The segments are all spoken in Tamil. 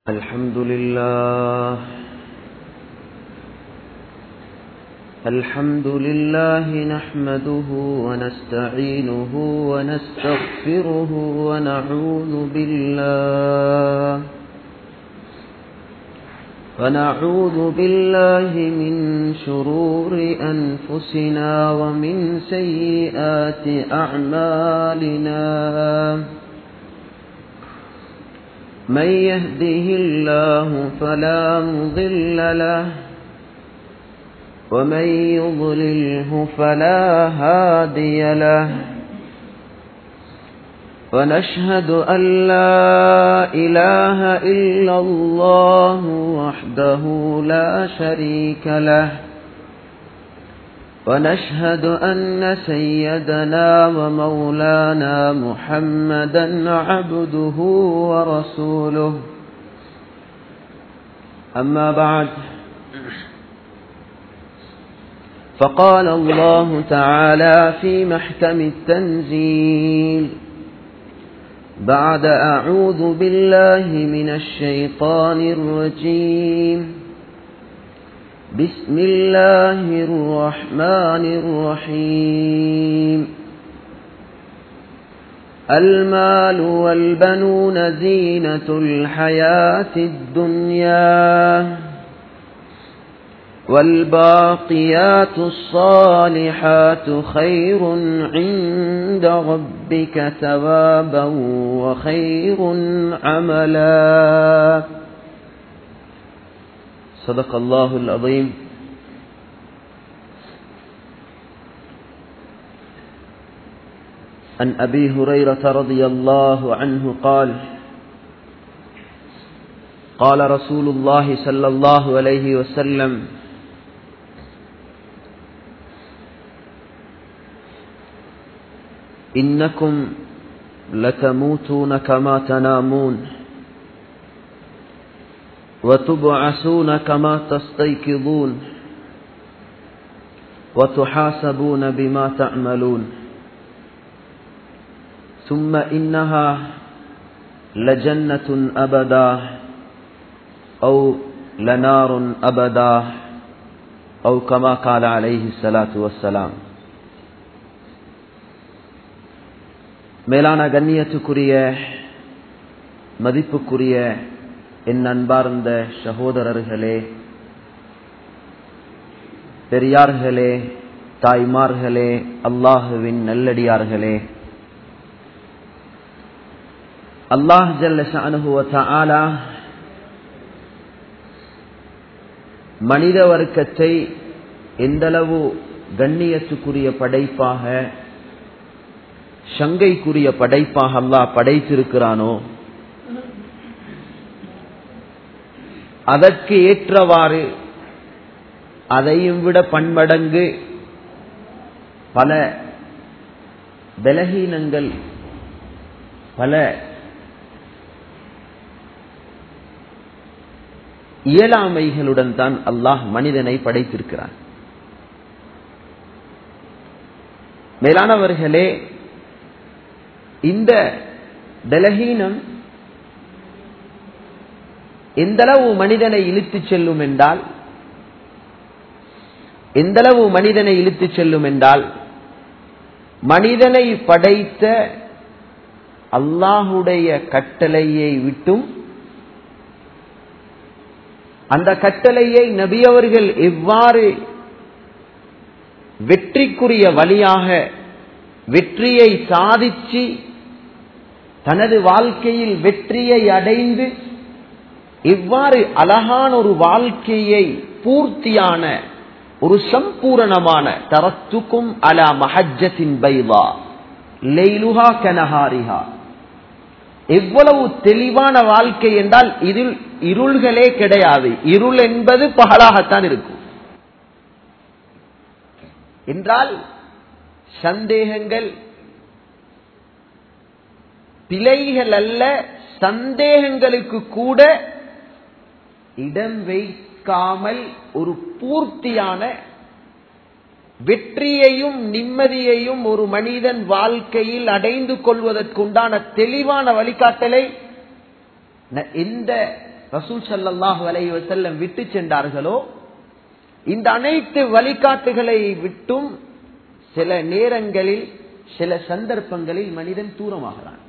الحمد لله الحمد لله نحمده ونستعينه ونستغفره ونعوذ بالله ونعوذ بالله من شرور أنفسنا ومن سيئات أعمالنا من يهده الله فلا مضل له ومن يضلله فلا هادي له ونشهد أن لا إله إلا الله وحده لا شريك له ونشهد أن سيدنا ومولانا محمدا عبده ورسوله أما بعد فقال الله تعالى في محكم التنزيل بعد أعوذ بالله من الشيطان الرجيم بسم الله الرحمن الرحيم المال والبنون زينة الحياة الدنيا والباقيات الصالحات خير عند ربك ثوابا وخير عملا صدق الله العظيم عن أبي هريرة رضي الله عنه قال قال رسول الله صلى الله عليه وسلم إنكم لتموتون كما تنامون وتبعثون كما تستيقظون وتحاسبون بما تعملون ثم إنها لجنة أبدا أو لنار أبدا أو كما قال عليه الصلاة والسلام மேலான கண்ணியத்துக்குரிய மதிப்புக்குரிய என் அன்பார்ந்த சகோதரர்களே பெரியார்களே தாய்மார்களே அல்லாஹுவின் நல்லடியார்களே அல்லாஹ் ஜல்ல மனித வர்க்கத்தை எந்தளவு கண்ணியத்துக்குரிய படைப்பாக சங்கைக்குரிய படைப்பாக அல்லாஹ் படைத்திருக்கிறானோ அதற்கு ஏற்றவாறு அதையும் விட பன்மடங்கு பல பலகீனங்கள் பல இயலாமைகளுடன் தான் அல்லாஹ் மனிதனை படைத்திருக்கிறான் மேலானவர்களே இந்த பலகீனம் எந்தளவு மனிதனை இழுத்துச் செல்லும் என்றால் எந்தளவு மனிதனை இழுத்துச் செல்லும் என்றால் மனிதனை படைத்த அல்லாஹுடைய கட்டளையை விட்டும் அந்த கட்டளையை நபியவர்கள் எவ்வாறு வெற்றிக்குரிய வழியாக வெற்றியை சாதிச்சு தனது வாழ்க்கையில் வெற்றியை அடைந்து இவ்வாறு அழகான ஒரு வாழ்க்கையை பூர்த்தியான ஒரு சம்பூரணமான தரத்துக்கும் அலா மஹஜத்தின் பைவா லெய்லுஹா கனஹாரிஹா எவ்வளவு தெளிவான வாழ்க்கை என்றால் இதில் இருள்களே கிடையாது இருள் என்பது பகலாகத்தான் இருக்கும் என்றால் சந்தேகங்கள் பிழைகள் அல்ல சந்தேகங்களுக்கு கூட இடம் வைக்காமல் ஒரு பூர்த்தியான வெற்றியையும் நிம்மதியையும் ஒரு மனிதன் வாழ்க்கையில் அடைந்து கொள்வதற்குண்டான தெளிவான வழிகாட்டலை ந- எந்த ரசூல் ஸல்லல்லாஹு அலைஹி வஸல்லம் விட்டு சென்றார்களோ இந்த அனைத்து வழிகாட்டுகளை விட்டும் சில நேரங்களில் சில சந்தர்ப்பங்களில் மனிதன் தூரமாகிறான்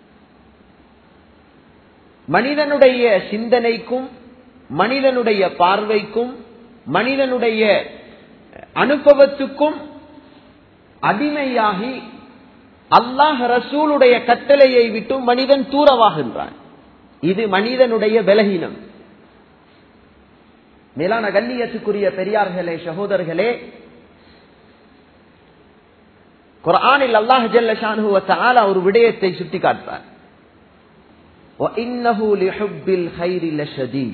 மனிதனுடைய சிந்தனைக்கும் மனிதனுடைய பார்வைக்கும் மனிதனுடைய அனுபவத்துக்கும் அடிமையாகி அல்லாஹ் ரசூலுடைய கட்டளையை விட்டு மனிதன் தூரமாகின்றான் இது மனிதனுடைய பலகீனம் மேலான கண்ணியத்துக்குரிய பெரியார்களே சகோதரர்களே குர்ஆனில் அல்லாஹ் ஜல்ல ஷானுஹு வ தஆலா ஒரு விடயத்தை சுட்டிக்காட்டுறார் وَإِنَّهُ لِحُبِّ الْخَيْرِ لَشَدِيدٌ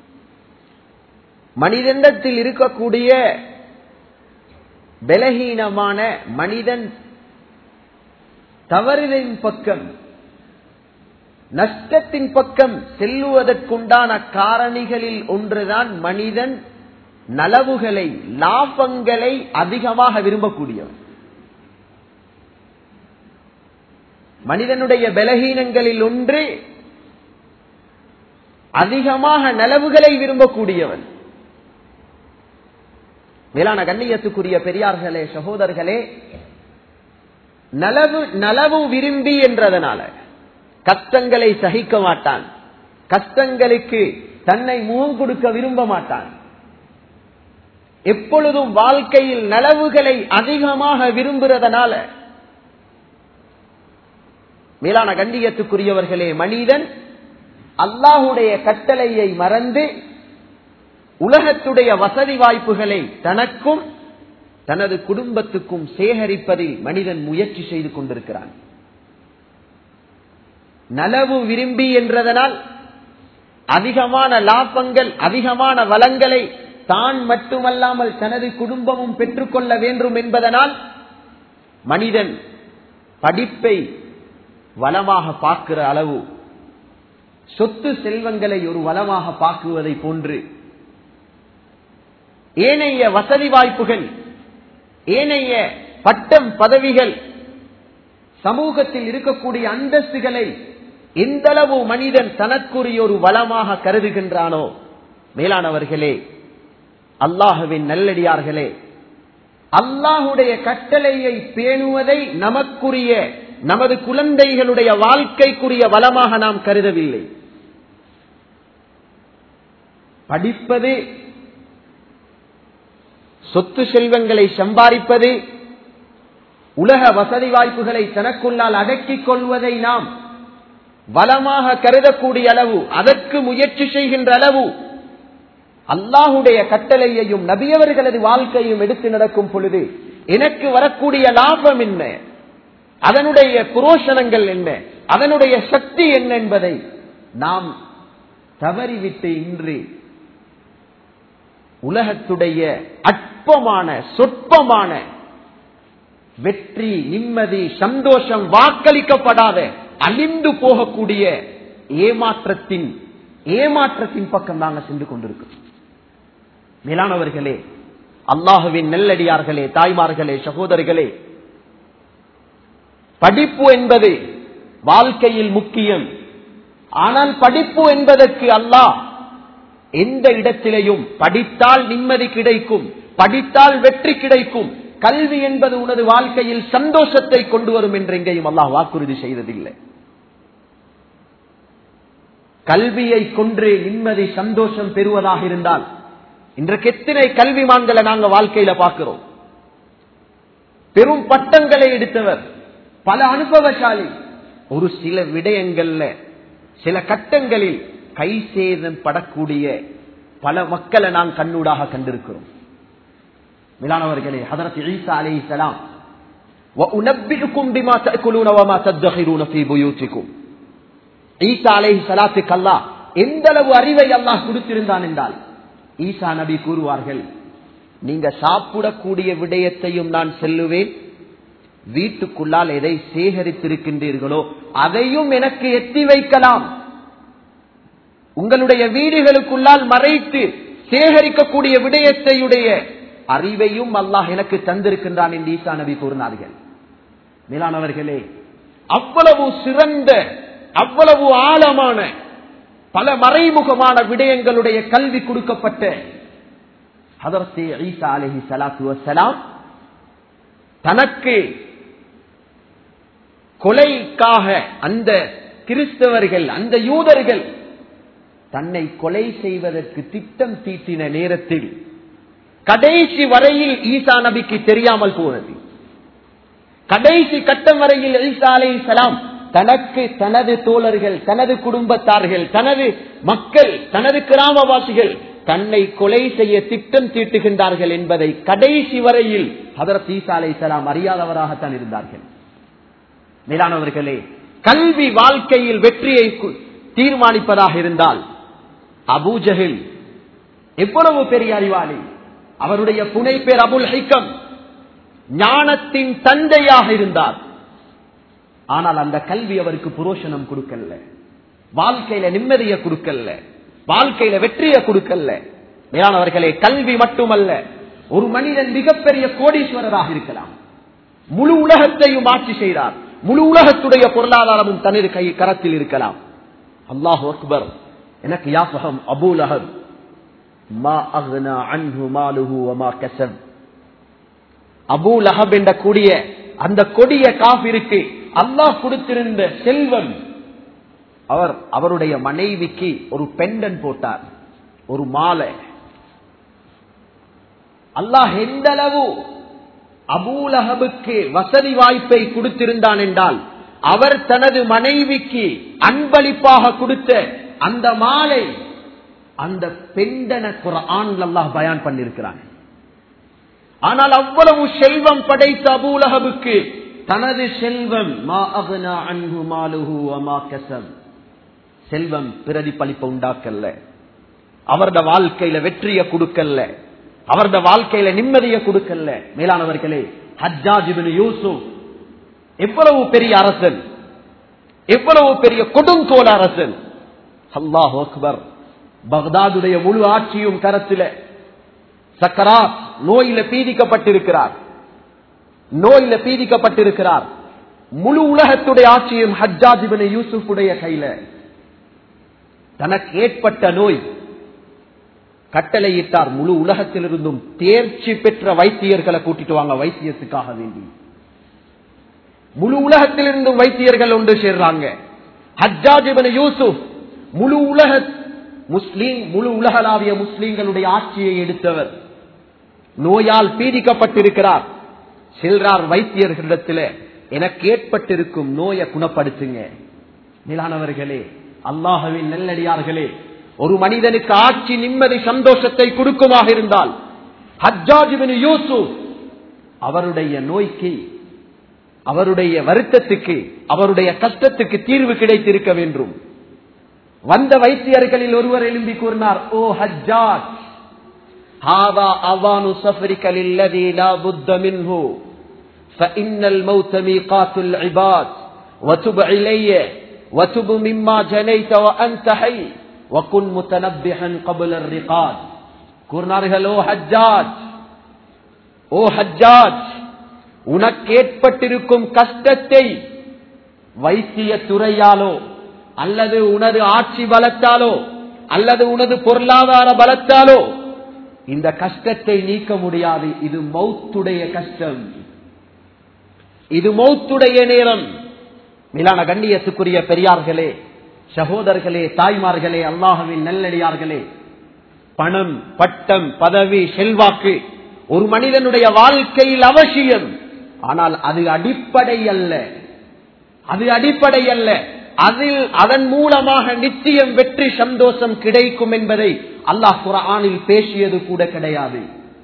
மனிதனிடத்தில் இருக்கக்கூடிய பலகீனமான மனிதன் தவறின் பக்கம் நஷ்டத்தின் பக்கம் செல்லுவதற்குண்டான காரணிகளில் ஒன்றுதான் மனிதன் நலவுகளை லாபங்களை அதிகமாக விரும்பக்கூடியவன் மனிதனுடைய பலகீனங்களில் ஒன்று அதிகமாக நலவுகளை விரும்பக்கூடியவன் மேலான கண்ணியத்துக்குரிய பெரியார்களே சகோதரர்களே நலவு நலவு விரும்பி என்றதனால கஷ்டங்களை சகிக்க மாட்டான் கஷ்டங்களுக்கு தன்னை முகம் கொடுக்க விரும்ப மாட்டான் எப்பொழுதும் வாழ்க்கையில் நலவுகளை அதிகமாக விரும்புறதனால மேலான கண்டியத்துக்குரியவர்களே மனிதன் அல்லாஹுடைய கட்டளையை மறந்து உலகத்துடைய வசதி வாய்ப்புகளை தனக்கும் தனது குடும்பத்துக்கும் சேகரிப்பதில் மனிதன் முயற்சி செய்து கொண்டிருக்கிறான் நலவு விரும்பி என்றதனால் அதிகமான லாபங்கள் அதிகமான வளங்களை தான் மட்டுமல்லாமல் தனது குடும்பமும் பெற்றுக்கொள்ள வேண்டும் என்பதனால் மனிதன் படிப்பை வளமாக பார்க்கிற அளவு சொத்து செல்வங்களை ஒரு வளமாக பார்க்குவதை போன்று ஏனைய வசதி வாய்ப்புகள் ஏனைய பட்டம் பதவிகள் சமூகத்தில் இருக்கக்கூடிய அந்தஸ்துகளை எந்தளவு மனிதன் தனக்குரிய ஒரு வளமாக கருதுகின்றானோ மேலானவர்களே அல்லாஹுவின் நல்லடியார்களே அல்லாஹுடைய கட்டளையை பேணுவதை நமக்குரிய நமது குழந்தைகளுடைய வாழ்க்கைக்குரிய வளமாக நாம் கருதவில்லை படிப்பது சொத்து செல்வங்களை சம்பாதிப்பது உலக வசதி வாய்ப்புகளை தனக்குள்ளால் அடக்கிக் கொள்வதை நாம் வளமாக கருதக்கூடிய அளவு அதற்கு முயற்சி செய்கின்ற அளவு அல்லாஹுடைய கட்டளையையும் நபியவர்களது வாழ்க்கையும் எடுத்து நடக்கும் பொழுது எனக்கு வரக்கூடிய லாபம் என்ன அதனுடைய புரோஷனங்கள் என்ன அதனுடைய சக்தி என்ன என்பதை நாம் தவறிவிட்டு இன்று உலகத்துடைய அற்பமான சொற்பமான வெற்றி நிம்மதி சந்தோஷம் வாக்களிக்கப்படாத அழிந்து போகக்கூடிய ஏமாற்றத்தின் ஏமாற்றத்தின் பக்கம் நாங்கள் சென்று கொண்டிருக்கிறோம் மேலானவர்களே அல்லாஹுவின் நெல்லடியார்களே தாய்மார்களே சகோதரிகளே படிப்பு என்பது வாழ்க்கையில் முக்கியம் ஆனால் படிப்பு என்பதற்கு அல்லாஹ் எந்த இடத்திலேயும் படித்தால் நிம்மதி கிடைக்கும் படித்தால் வெற்றி கிடைக்கும் கல்வி என்பது உனது வாழ்க்கையில் சந்தோஷத்தை கொண்டு வரும் என்று எங்கேயும் அல்லாஹ் வாக்குறுதி செய்ததில்லை கல்வியை கொன்று நிம்மதி சந்தோஷம் பெறுவதாக இருந்தால் இன்றைக்கு எத்தனை கல்விமான்களை நாங்க வாழ்க்கையில பார்க்கிறோம் பெரும் பட்டங்களை எடுத்தவர் பல அனுபவசாலி ஒரு சில விடயங்கள்ல சில கட்டங்களில் கை சேதம் படக்கூடிய பல மக்களை நாம் கண்ணூடாக கண்டிருக்கிறோம் மிலானவர்களே ஹதரத் ஈசா அலி இஸ்லாம் وَأُنَبِّئُكُمْ بِمَا تَأْكُلُونَ وَمَا تَدَّخِرُونَ فِي بُيُوتِكُمْ ஈசா அலைஹி ஸலாத்துக்கு அல்லாஹ் எந்த அளவு அறிவை அல்லாஹ் கொடுத்திருந்தான் என்றால் ஈசா நபி கூறுவார்கள் நீங்க சாப்பிடக்கூடிய விடயத்தையும் நான் செல்லுவேன் வீட்டுக்குள்ளால் எதை சேகரித்திருக்கின்றீர்களோ அதையும் எனக்கு எத்தி வைக்கலாம் உங்களுடைய வீடுகளுக்குள்ளால் மறைத்து சேகரிக்கக்கூடிய விடயத்தையுடைய அறிவையும் அல்லாஹ் எனக்கு தந்திருக்கின்றான் என்று ஈசா நபி கூறினார்கள் மேலானவர்களே அவ்வளவு சிறந்த அவ்வளவு ஆழமான பல மறைமுகமான விடயங்களுடைய கல்வி கொடுக்கப்பட்ட ஹதரத்தே ஈசா அலஹி சலாத்து வசலாம் தனக்கு கொலைக்காக அந்த கிறிஸ்தவர்கள் அந்த யூதர்கள் தன்னை கொலை செய்வதற்கு திட்டம் தீட்டின நேரத்தில் கடைசி வரையில் ஈசா நபிக்கு தெரியாமல் போனது கடைசி கட்டம் வரையில் ஈசா அலை சலாம் தனக்கு தனது தோழர்கள் தனது குடும்பத்தார்கள் தனது மக்கள் தனது கிராமவாசிகள் தன்னை கொலை செய்ய திட்டம் தீட்டுகின்றார்கள் என்பதை கடைசி வரையில் ஹதரத் ஈசா அலை சலாம் அறியாதவராகத்தான் இருந்தார்கள் மேலானவர்களே கல்வி வாழ்க்கையில் வெற்றியை தீர்மானிப்பதாக இருந்தால் அபூஜஹில் எவ்வளவு பெரிய அறிவாளி அவருடைய புனை பேர் அபுல் ஹைக்கம் ஞானத்தின் தந்தையாக இருந்தார் ஆனால் அந்த கல்வி அவருக்கு புரோஷனம் கொடுக்கல வாழ்க்கையில நிம்மதியை கொடுக்கல வாழ்க்கையில வெற்றியை கொடுக்கல மேலானவர்களே கல்வி மட்டுமல்ல ஒரு மனிதன் மிகப்பெரிய கோடீஸ்வரராக இருக்கலாம் முழு உலகத்தையும் ஆட்சி செய்தார் முழு உலகத்துடைய பொருளாதாரமும் தனது கை கரத்தில் இருக்கலாம் அல்லாஹ் அக்பர் எனக்கு யாசகம் அபூல் அஹப் மா அஹ்னா அன்ஹு மாலுஹு வமா கஸப் அபூல் அஹப் என்ற கூடிய அந்த கொடிய காபிற்கு அல்லாஹ் கொடுத்திருந்த செல்வம் அவர் அவருடைய மனைவிக்கு ஒரு பெண்டன் போட்டார் ஒரு மாலை அல்லாஹ் எந்த அளவு அபூலகபுக்கு வசதி வாய்ப்பை கொடுத்திருந்தான் என்றால் அவர் தனது மனைவிக்கு அன்பளிப்பாக கொடுத்த அந்த மாலை அந்த பெண்டன குரான் அல்லாஹ் பயான் பண்ணிருக்கிறான் ஆனால் அவ்வளவு செல்வம் படைத்த அபூலகபுக்கு தனது செல்வம் மா அகனா அன்பு மாலுஹு அமா கசம் செல்வம் பிரதிபலிப்ப உண்டாக்கல்ல அவரது வாழ்க்கையில வெற்றியை கொடுக்கல அவரது வாழ்க்கையில நிம்மதியை கொடுக்கல மேலானவர்களே ஹஜ்ஜாஜ் யூசுப் எவ்வளவு பெரிய அரசன் எவ்வளவு பெரிய கொடுங்கோல அரசன் அல்லாஹ் அக்பர் பக்தாதுடைய முழு ஆட்சியும் கரத்தில சக்கரா நோயில பீதிக்கப்பட்டிருக்கிறார் நோயில பீதிக்கப்பட்டிருக்கிறார் முழு உலகத்துடைய ஆட்சியும் ஹஜ்ஜாஜிபின் யூசுஃபுடைய கையில தனக்கு ஏற்பட்ட நோய் கட்டளையிட்டார் முழு உலகத்திலிருந்தும் தேர்ச்சி பெற்ற வைத்தியர்களை கூட்டிட்டு வாங்க வைத்தியத்துக்காக வேண்டி முழு உலகத்திலிருந்தும் வைத்தியர்கள் ஒன்று சேர்றாங்க ஹஜ்ஜாஜிபன் யூசுப் முழு உலக முஸ்லீம் முழு உலகளாவிய முஸ்லீம்களுடைய ஆட்சியை எடுத்தவர் நோயால் பீடிக்கப்பட்டிருக்கிறார் செல்றார் வைத்தியர்களிடத்தில் எனக்கு ஏற்பட்டிருக்கும் நோயை குணப்படுத்துங்க மேலானவர்களே அல்லாஹவின் நெல்லடியார்களே ஒரு மனிதனுக்கு ஆட்சி நிம்மதி சந்தோஷத்தை கொடுக்குமாக இருந்தால் ஹஜ்ஜாஜிபின் யூசுப் அவருடைய நோய்க்கு அவருடைய வருத்தத்துக்கு அவருடைய கஷ்டத்துக்கு தீர்வு கிடைத்திருக்க வேண்டும் வந்த வைத்தியர்களில் ஒருவர் எழும்பி கூறினார் ஓ ஹஜ்ஜாஜ் هذا أوان سفرك للذي لا بد منه فإن الموت ميقات العباد وتب إلي وتب مما جنيت وأنت حي وكن متنبحا قبل الرقاد கூறினார்கள் ஓ ஹஜ்ஜாஜ் ஓ ஹஜ்ஜாஜ் உனக்கு ஏற்பட்டிருக்கும் கஷ்டத்தை வைத்திய துறையாலோ அல்லது உனது ஆட்சி பலத்தாலோ அல்லது உனது பொருளாதார பலத்தாலோ இந்த கஷ்டத்தை நீக்க முடியாது இது மௌத்துடைய கஷ்டம் இது மௌத்துடைய நேரம் மிலான கண்ணியத்துக்குரிய பெரியார்களே சகோதரர்களே தாய்மார்களே அல்லாஹுவின் நல்லடியார்களே பணம் பட்டம் பதவி செல்வாக்கு ஒரு மனிதனுடைய வாழ்க்கையில் அவசியம் ஆனால் அது அடிப்படை அல்ல அது அடிப்படை அல்ல அதில் அதன் மூலமாக நிச்சயம் வெற்றி சந்தோஷம் கிடைக்கும் என்பதை அல்லாஹ் குரானில் பேசியது கூட கிடையாது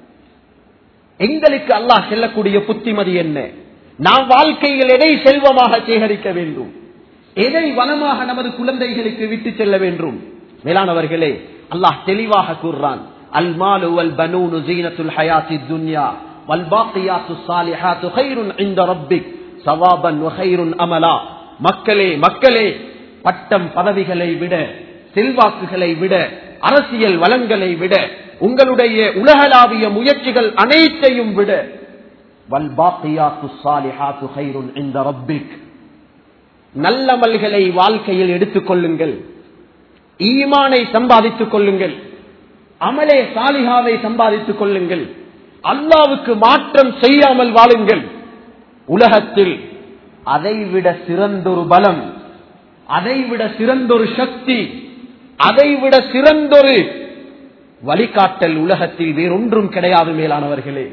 எங்களுக்கு அல்லாஹ் செல்லக்கூடிய புத்திமதி என்ன நாம் வாழ்க்கையில் எதை செல்வமாக சேகரிக்க வேண்டும் எதை வனமாக நமது குழந்தைகளுக்கு விட்டு செல்ல வேண்டும் மேலானவர்களே அல்லாஹ் தெளிவாக கூறுறான் அல் மாலு வல் பனூனு ஜீனத்துல் ஹயாத்தி துன்யா வல் பாக்கியாத்து சாலிஹாத்து ஹைருன் இந்த ரப்பிக் சவாபன் வஹைருன் அமலா மக்களே மக்களே பட்டம் பதவிகளை விட செல்வாக்குகளை விட அரசியல் வளங்களை விட உங்களுடைய உலகளாவிய முயற்சிகள் அனைத்தையும் விட வல்பாக்கியாத்து சாலிஹாத்து ஹைருன் இந்த ரப்பிக் நல்லமல்களை வாழ்க்கையில் எடுத்துக் கொள்ளுங்கள் ஈமானை சம்பாதித்துக் கொள்ளுங்கள் அமலே சாலிகாவை சம்பாதித்துக் கொள்ளுங்கள் அல்லாவுக்கு மாற்றம் செய்யாமல் வாழுங்கள் உலகத்தில் அதைவிட சிறந்தொரு பலம் அதைவிட சிறந்தொரு சக்தி அதைவிட சிறந்தொரு வழிகாட்டல் உலகத்தில் வேறொன்றும் கிடையாது மேலானவர்களே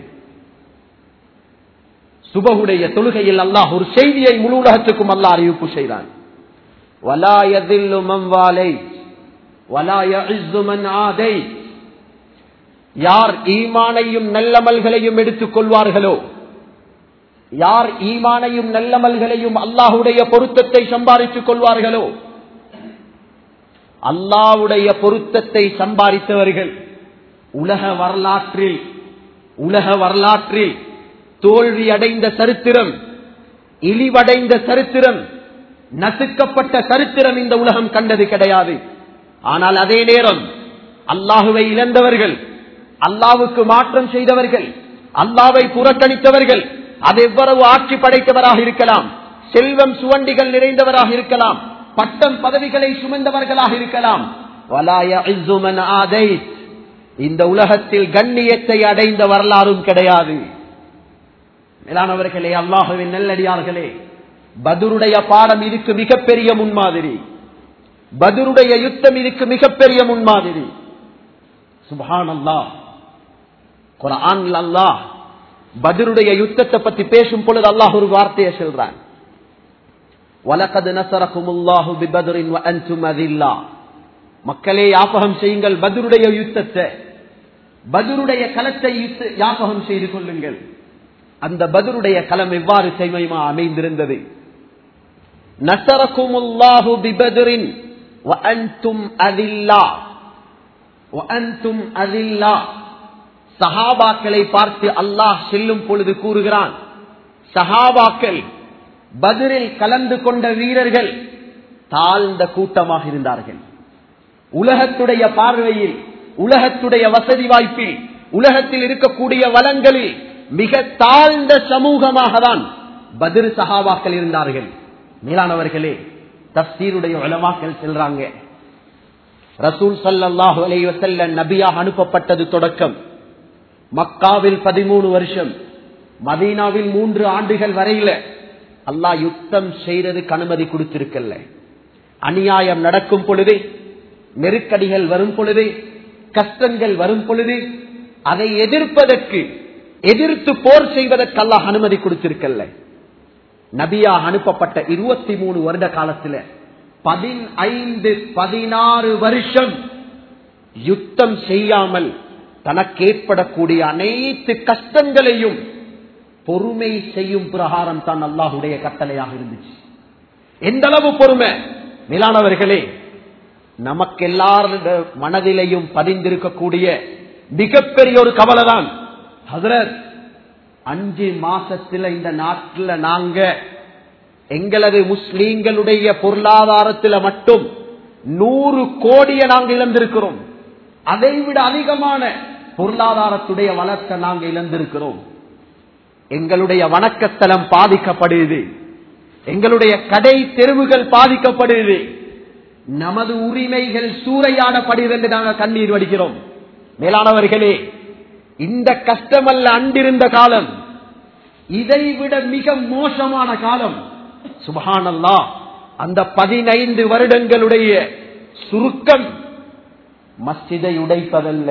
சுபகுடைய தொழுகையில் அல்லாஹ் ஒரு செய்தியை முழு உலகத்துக்கும் அல்லாஹ் அறிவிப்பு செய்தான் வலாயதில்லு மம்வாலை வலாயமன் ஆதை யார் ஈமானையும் நல்லமல்களையும் எடுத்துக் கொள்வார்களோ யார் ஈமானையும் நல்லமல்களையும் அல்லாஹுடைய பொருத்தத்தை சம்பாதித்துக் கொள்வார்களோ அல்லாவுடைய பொருத்தத்தை சம்பாதித்தவர்கள் உலக வரலாற்றில் உலக வரலாற்றில் தோல்வி அடைந்த சரித்திரம் இழிவடைந்த சரித்திரம் நசுக்கப்பட்ட சரித்திரம் இந்த உலகம் கண்டது கிடையாது ஆனால் அதே நேரம் அல்லாஹுவை இழந்தவர்கள் அல்லாவுக்கு மாற்றம் செய்தவர்கள் அல்லாவை புறக்கணித்தவர்கள் அது எவ்வளவு ஆட்சி படைத்தவராக இருக்கலாம் செல்வம் சுவண்டிகள் நிறைந்தவராக இருக்கலாம் பட்டம் பதவிகளை சுமந்தவர்களாக இருக்கலாம் இந்த உலகத்தில் கண்ணியத்தை அடைந்த வரலாறும் கிடையாது மேலானவர்களே அல்லாஹுவின் நல்லடியார்களே பதுருடைய பாடம் இதுக்கு மிகப்பெரிய முன்மாதிரி பதுருடைய யுத்தம் இதுக்கு மிகப்பெரிய முன்மாதிரி சுபான் அல்லாஹ் குரான் அல்லாஹ் பதருடைய யுத்தத்தை பத்தி பேசும் பொழுது அல்லாஹ் ஒரு வார்த்தையை சொல்றான் வலக்கது நசரகுமுல்லாஹு பிபதுரின் அன்சும் அதில்லா மக்களே யாபகம் செய்யுங்கள் பதுருடைய யுத்தத்தை பதுருடைய களத்தை யாபகம் செய்து கொள்ளுங்கள் அந்த பதுருடைய களம் எவ்வாறு செய்மையுமா அமைந்திருந்தது நசரகுமுல்லாஹு பிபதுரின் அன்தும் அதில்லா அன்தும் அதில்லா சஹாபாக்களை பார்த்து அல்லாஹ் செல்லும் பொழுது கூறுகிறான் சஹாபாக்கள் பதிலில் கலந்து கொண்ட வீரர்கள் தாழ்ந்த கூட்டமாக இருந்தார்கள் உலகத்துடைய பார்வையில் உலகத்துடைய வசதி வாய்ப்பில் உலகத்தில் இருக்கக்கூடிய வளங்களில் மிக தாழ்ந்த சமூகமாக தான் பதில் சஹாபாக்கள் இருந்தார்கள் மேலானவர்களே தப்சீருடைய உலமாக்கள் செல்றாங்க ரசூல் சல்லாஹு அலைவசல்ல நபியாக அனுப்பப்பட்டது தொடக்கம் மக்காவில் பதிமூணு வருஷம் மதீனாவில் மூன்று ஆண்டுகள் வரையில அல்லாஹ் யுத்தம் செய்யறதுக்கு அனுமதி கொடுத்திருக்கல அநியாயம் நடக்கும் பொழுது நெருக்கடிகள் வரும் பொழுது கஷ்டங்கள் வரும் பொழுது அதை எதிர்ப்பதற்கு எதிர்த்து போர் செய்வதற்கு அல்லாஹ் அனுமதி கொடுத்திருக்கல நபியா அனுப்பப்பட்ட இருபத்தி மூணு வருட காலத்துல பதினைந்து பதினாறு வருஷம் யுத்தம் செய்யாமல் தனக்கு ஏற்படக்கூடிய அனைத்து கஷ்டங்களையும் பொறுமை செய்யும் பிரகாரம் தான் அல்லாஹுடைய கட்டளையாக இருந்துச்சு எந்த அளவு பொறுமை மேலானவர்களே நமக்கு எல்லாருடைய மனதிலையும் பதிந்திருக்கக்கூடிய மிகப்பெரிய ஒரு கவலை தான் ஹசரத் அஞ்சு மாசத்துல இந்த நாட்டில் நாங்க எங்களது முஸ்லீம்களுடைய பொருளாதாரத்தில் மட்டும் நூறு கோடியை நாங்கள் இழந்திருக்கிறோம் அதை விட அதிகமான பொருளாதாரத்துடைய வளத்தை நாங்கள் இழந்திருக்கிறோம் எங்களுடைய வணக்கஸ்தலம் பாதிக்கப்படுது எங்களுடைய கடை தெருவுகள் பாதிக்கப்படுது நமது உரிமைகள் சூறையாடப்படுகிறது என்று நாங்கள் கண்ணீர் வடிக்கிறோம் மேலானவர்களே இந்த கஷ்டமல்ல அண்டிருந்த காலம் இதைவிட மிக மோசமான காலம் சுபஹானல்லா அந்த பதினைந்து வருடங்களுடைய சுருக்கம் மஸ்ஜிதை உடைப்பதல்ல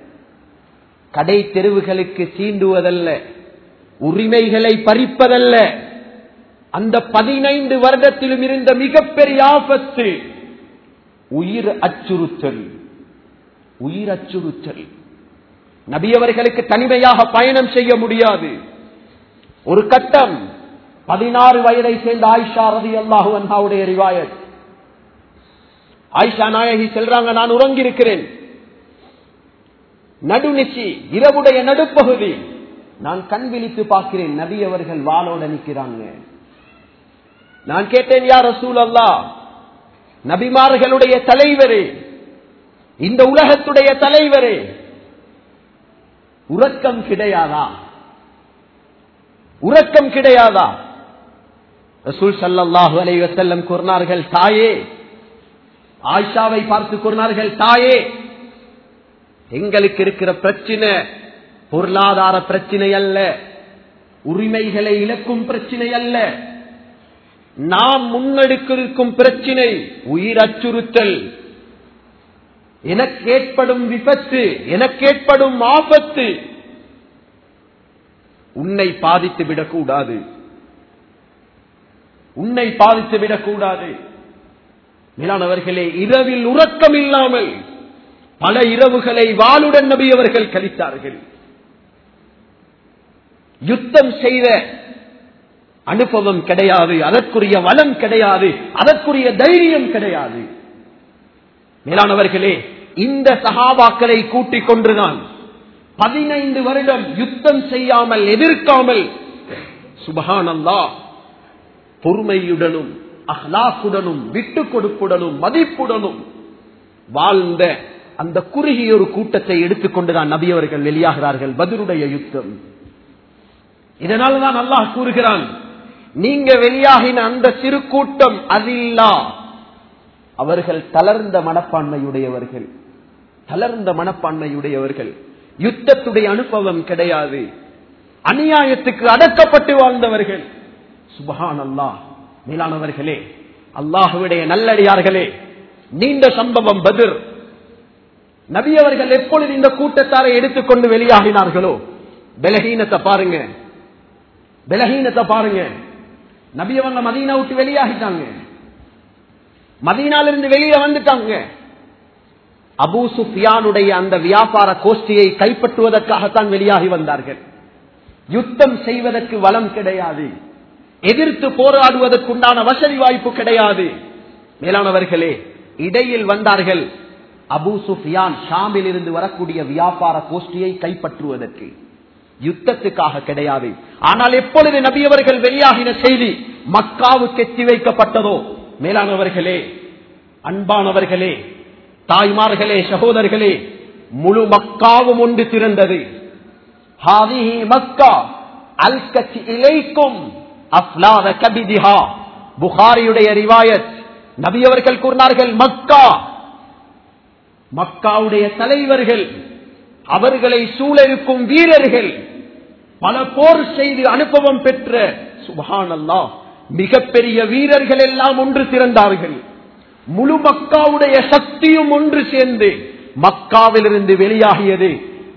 கடை தெருவுகளுக்கு சீண்டுவதல்ல உரிமைகளை பறிப்பதல்ல அந்த பதினைந்து வருடத்திலும் இருந்த மிகப்பெரிய ஆபத்து உயிர் அச்சுறுத்தல் உயிர் அச்சுறுத்தல் நபியவர்களுக்கு தனிமையாக பயணம் செய்ய முடியாது ஒரு கட்டம் பதினாறு வயதை சேர்ந்த ஆயிஷா ரதி அல்லாஹு அன்ஹாவுடைய ரிவாயத் ஆயிஷா நாயகி செல்றாங்க நான் உறங்கி இருக்கிறேன் நடுநிச்சி இரவுடைய நடுப்பகுதி நான் கண் விழித்து பார்க்கிறேன் நபி அவர்கள் வாளோட நிற்கிறாங்க நான் கேட்டேன் யார் ரசூல் அல்லா நபிமார்களுடைய தலைவரே இந்த உலகத்துடைய தலைவரே உறக்கம் கிடையாதா உறக்கம் கிடையாதா ரசூல் சல்லாஹூ அலை வசல்லம் கூறினார்கள் தாயே ஆயிஷாவை பார்த்து கூறினார்கள் தாயே எங்களுக்கு இருக்கிற பிரச்சனை பொருளாதார பிரச்சனை அல்ல உரிமைகளை இழக்கும் பிரச்சனை அல்ல நாம் முன்னெடுக்கிருக்கும் பிரச்சனை உயிர் அச்சுறுத்தல் எனக்கு ஏற்படும் விபத்து எனக்கு ஏற்படும் ஆபத்து உன்னை பாதித்து விடக்கூடாது உன்னை பாதித்து விடக்கூடாது மேலானவர்களே இரவில் உறக்கம் இல்லாமல் பல இரவுகளை வாளுடன் நபி அவர்கள் கழித்தார்கள் யுத்தம் செய்த அனுபவம் கிடையாது அதற்குரிய வளம் கிடையாது அதற்குரிய தைரியம் கிடையாது மேலானவர்களே இந்த சகாபாக்களை கூட்டிக் கொண்டுதான் பதினைந்து வருடம் யுத்தம் செய்யாமல் எதிர்க்காமல் சுபஹானல்லா பொறுமையுடனும் அஹ்லாக்குடனும் விட்டு கொடுப்புடனும் மதிப்புடனும் வாழ்ந்த அந்த குறுகிய ஒரு கூட்டத்தை எடுத்துக்கொண்டுதான் நபியவர்கள் வெளியாகிறார்கள் பதிலுடைய யுத்தம் இதனால்தான் அல்லாஹ் கூறுகிறான் நீங்க வெளியாகின அந்த சிறு கூட்டம் அதில்லா அவர்கள் தளர்ந்த மனப்பான்மையுடையவர்கள் தளர்ந்த மனப்பான்மையுடையவர்கள் யுத்தத்துடைய அனுபவம் கிடையாது அநியாயத்துக்கு அடக்கப்பட்டு வாழ்ந்தவர்கள் சுபஹான் அல்லாஹ் மேலானவர்களே அல்லாஹுடைய நல்லடியார்களே நீண்ட சம்பவம் பதிர் நபி அவர்கள் எப்பொழுது இந்த கூட்டத்தாரை எடுத்துக்கொண்டு வெளியாகினார்களோ பலகீனத்தை பாருங்க பலகீனத்தை பாருங்க நபி அவங்க மதீனா விட்டு வெளியாகிட்டாங்க மதீனாலிருந்து வெளியே வந்துட்டாங்க அபூ சுஃபியானுடைய அந்த வியாபார கோஷ்டியை கைப்பற்றுவதற்காகத்தான் வெளியாகி வந்தார்கள் யுத்தம் செய்வதற்கு வளம் கிடையாது எதிர்த்து போராடுவதற்குண்டான வசதி வாய்ப்பு கிடையாது மேலானவர்களே இடையில் வந்தார்கள் அபூ சுஃபியான் ஷாமில் இருந்து வரக்கூடிய வியாபார கோஷ்டியை கைப்பற்றுவதற்கு யுத்தத்துக்காக கிடையாது ஆனால் எப்பொழுது நபியவர்கள் வெளியாகின செய்தி மக்காவுக்கு எத்தி வைக்கப்பட்டதோ மேலானவர்களே அன்பானவர்களே தாய்மார்களே சகோதரர்களே முழு மக்காவும் ஒன்று திறந்தது ஹாதிஹி மக்கா அல் கட்சி இலைக்கும் அஃப்லாத கபிதிஹா புகாரியுடைய ரிவாயத் நபியவர்கள் கூறினார்கள் மக்கா மக்காவுடைய தலைவர்கள் அவர்களை சூழலுக்கும் வீரர்கள் பல போர் செய்து அனுபவம் பெற்ற சுபானல்லா மிகப்பெரிய வீரர்கள் எல்லாம் ஒன்று திறந்தார்கள் முழு மக்காவுடைய சக்தியும் ஒன்று சேர்ந்து மக்காவிலிருந்து வெளியாகியது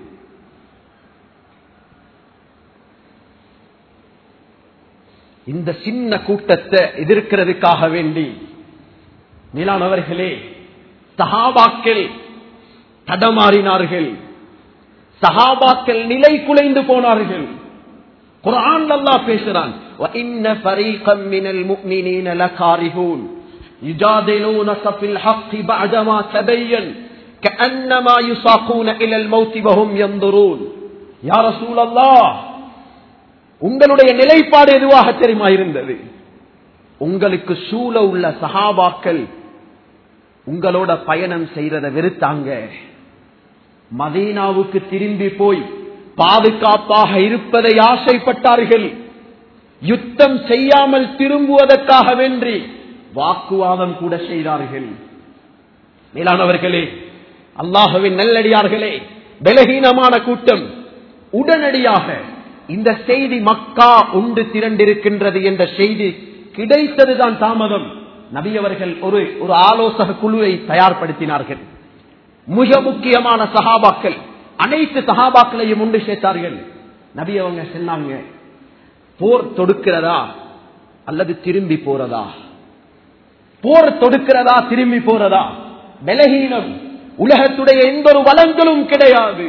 இந்த சின்ன கூட்டத்தை எதிர்க்கிறதுக்காக வேண்டி நிலானவர்களே சஹாபாக்கள் தடமாறினார்கள் சஹாபாக்கள் நிலை குலைந்து போனார்கள் குரான் அல்லாஹ் பேசுறான் وَإِنَّ فَرِيقًا مِنَ الْمُؤْمِنِينَ لَكَارِهُونَ يُجَادِلُونَكَ فِي الْحَقِّ بَعْدَمَا تَبَيَّنَ كَأَنَّمَا يُسَاقُونَ إِلَى الْمَوْتِ وَهُمْ يَنظُرُونَ يا رسول الله உங்களுடைய நிலைப்பாடு எதுவாக தெரியுமா இருந்தது உங்களுக்கு சூழ உள்ள சஹாபாக்கள் உங்களோட பயணம் செய்யறத வெறுத்தாங்க மதீனாவுக்கு திரும்பி போய் பாதுகாப்பாக இருப்பதை ஆசைப்பட்டார்கள் யுத்தம் செய்யாமல் திரும்புவதற்காக வென்றி வாக்குவாதம் கூட செய்தார்கள் மேலானவர்களே அல்லாஹுவின் நல்லடியார்களே பலகீனமான கூட்டம் உடனடியாக இந்த செய்தி மக்கா உண்டு திரண்டிருக்கின்றது என்ற செய்தி கிடைத்ததுதான் தாமதம் நபியவர்கள் ஒரு ஒரு ஆலோசக குழுவை தயார்படுத்தினார்கள் மிக முக்கியமான சகாபாக்கள் அனைத்து சகாபாக்களையும் உண்டு சேர்த்தார்கள் நபி அவங்க சொன்னாங்க போர் தொடுக்கிறதா அல்லது திரும்பி போறதா போர் தொடுக்கிறதா திரும்பி போறதா பலகீனம் உலகத்துடைய எந்த ஒரு வளங்களும் கிடையாது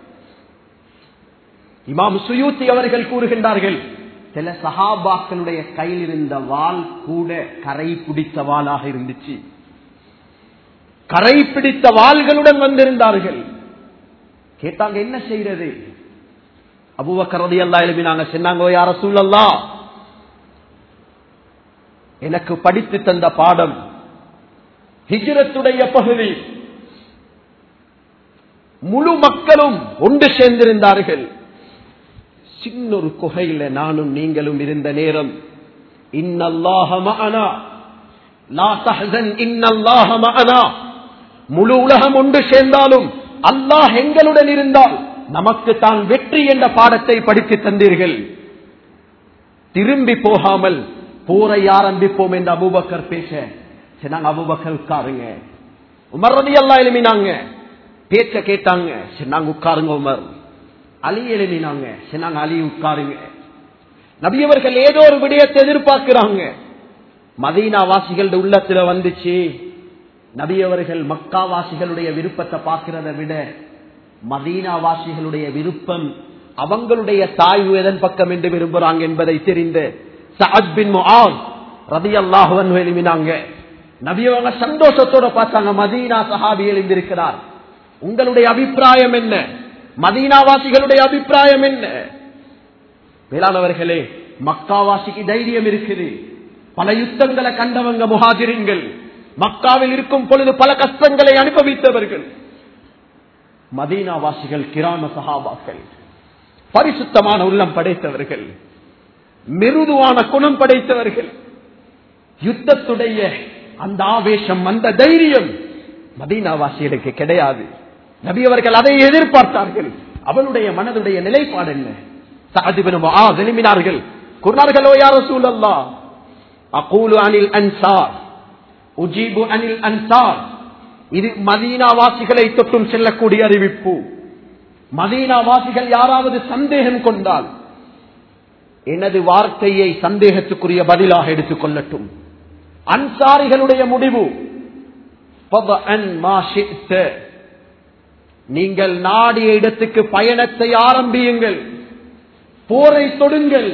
இமாம் சுயூத்தி அவர்கள் கூறுகின்றார்கள் சில சஹாபாக்களுடைய கையில் இருந்த வாள் கூட கரை பிடித்த வாளாக இருந்துச்சு கரை பிடித்த வாள்களுடன் வந்திருந்தார்கள் கேட்டாங்க என்ன செய்யறது அபுவக்கரதி அல்லா எழுப்பினாங்க சொன்னாங்க யார சூழல்லா எனக்கு படித்து தந்த பாடம் ஹிஜ்ரத்துடைய பகுதி முழு மக்களும் ஒன்று சேர்ந்திருந்தார்கள் சின்ன ஒரு குகையில நானும் நீங்களும் இருந்த நேரம் இன்னல்லாஹ மஅனா லா தஹ்சன் இன்னல்லாஹ மஅனா முழு உலகம் ஒன்று சேர்ந்தாலும் அல்லாஹ் எங்களுடன் இருந்தால் நமக்கு தான் வெற்றி என்ற பாடத்தை படித்து தந்தீர்கள் திரும்பி போகாமல் போரை ஆரம்பிப்போம் என்று அபூபக்கர் பேச சரி நாங்க அபூபக்கர் உட்காருங்க உமர் ரதி அல்லா எழுமினாங்க பேச்ச கேட்டாங்க சரி நாங்க உட்காருங்க உமர் அலி எழுமினாங்க சரி நாங்க அலி உட்காருங்க நபியவர்கள் ஏதோ ஒரு விடயத்தை எதிர்பார்க்கிறாங்க மதீனா வாசிகளோட உள்ளத்துல வந்துச்சு நபியவர்கள் மக்கா வாசிகளுடைய விருப்பத்தை பார்க்கிறத விட மதீனா வாசிகளுடைய விருப்பம் அவங்களுடைய தாய்வு எதன் பக்கம் என்று விரும்புறாங்க என்பதை தெரிந்து சஅத் பின் முஆஸ் ரலியல்லாஹு அன்ஹு எழுப்பினாங்க நபியவங்க சந்தோஷத்தோட பார்த்தாங்க மதீனா சஹாபி எழுந்திருக்கிறார் உங்களுடைய அபிப்பிராயம் என்ன மதீனாவாசிகளுடைய அபிப்பிராயம் என்ன வேளாணவர்களே மக்காவாசிக்கு தைரியம் இருக்குது பல யுத்தங்களை கண்டவங்க முஹாஜிரின்கள் மக்காவில் இருக்கும் பொழுது பல கஷ்டங்களை அனுபவித்தவர்கள் மதீனாவாசிகள் கிராம சஹாபாக்கள் பரிசுத்தமான உள்ளம் படைத்தவர்கள் மிருதுவான குணம் படைத்தவர்கள் யுத்தத்துடைய அந்த ஆவேசம் அந்த தைரியம் மதீனாவாசிகளுக்கு கிடையாது நபி அவர்கள் அதை எதிர்பார்த்தார்கள் அவனுடைய மனதுடைய நிலைப்பாடு என்ன விரும்பினார்கள் குர்னார்களோ யாரோ சூழல்லா அகூலு அனில் அன்சார் உஜீபு அனில் அன்சார் இது மதீனாவாசிகளை தொட்டும் செல்லக்கூடிய அறிவிப்பு மதீனாவாசிகள் யாராவது சந்தேகம் கொண்டால் எனது வார்த்தையை சந்தேகத்துக்குரிய பதிலாக எடுத்துக் கொள்ளட்டும் அன்சாரிகளுடைய முடிவு நீங்கள் நாடிய இடத்துக்கு பயணத்தை ஆரம்பியுங்கள் போரை தொடுங்கள்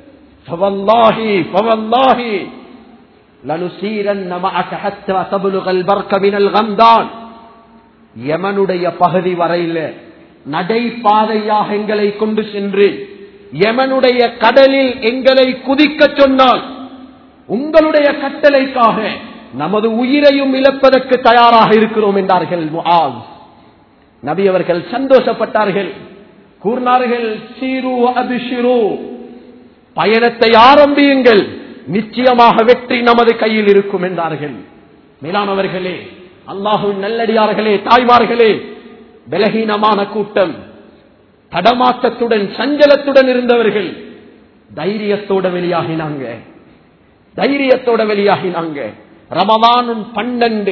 யமனுடைய பகுதி வரையில நடைபாதையாக எங்களை கொண்டு சென்று யமனுடைய கடலில் எங்களை குதிக்க சொன்னால் உங்களுடைய கட்டளைக்காக நமது உயிரையும் இழப்பதற்கு தயாராக இருக்கிறோம் என்றார்கள் நபி அவர்கள் சந்தோஷப்பட்டார்கள் கூறினார்கள் சீரு அபிஷிரு பயணத்தை ஆரம்பியுங்கள் நிச்சயமாக வெற்றி நமது கையில் இருக்கும் என்றார்கள் மேலானவர்களே அல்லாஹுவின் நல்லடியார்களே தாய்மார்களே பலகீனமான கூட்டம் தடமாட்டத்துடன் சஞ்சலத்துடன் இருந்தவர்கள் தைரியத்தோட வெளியாகினாங்க தைரியத்தோட வெளியாகினாங்க ரமதானும் பன்னெண்டு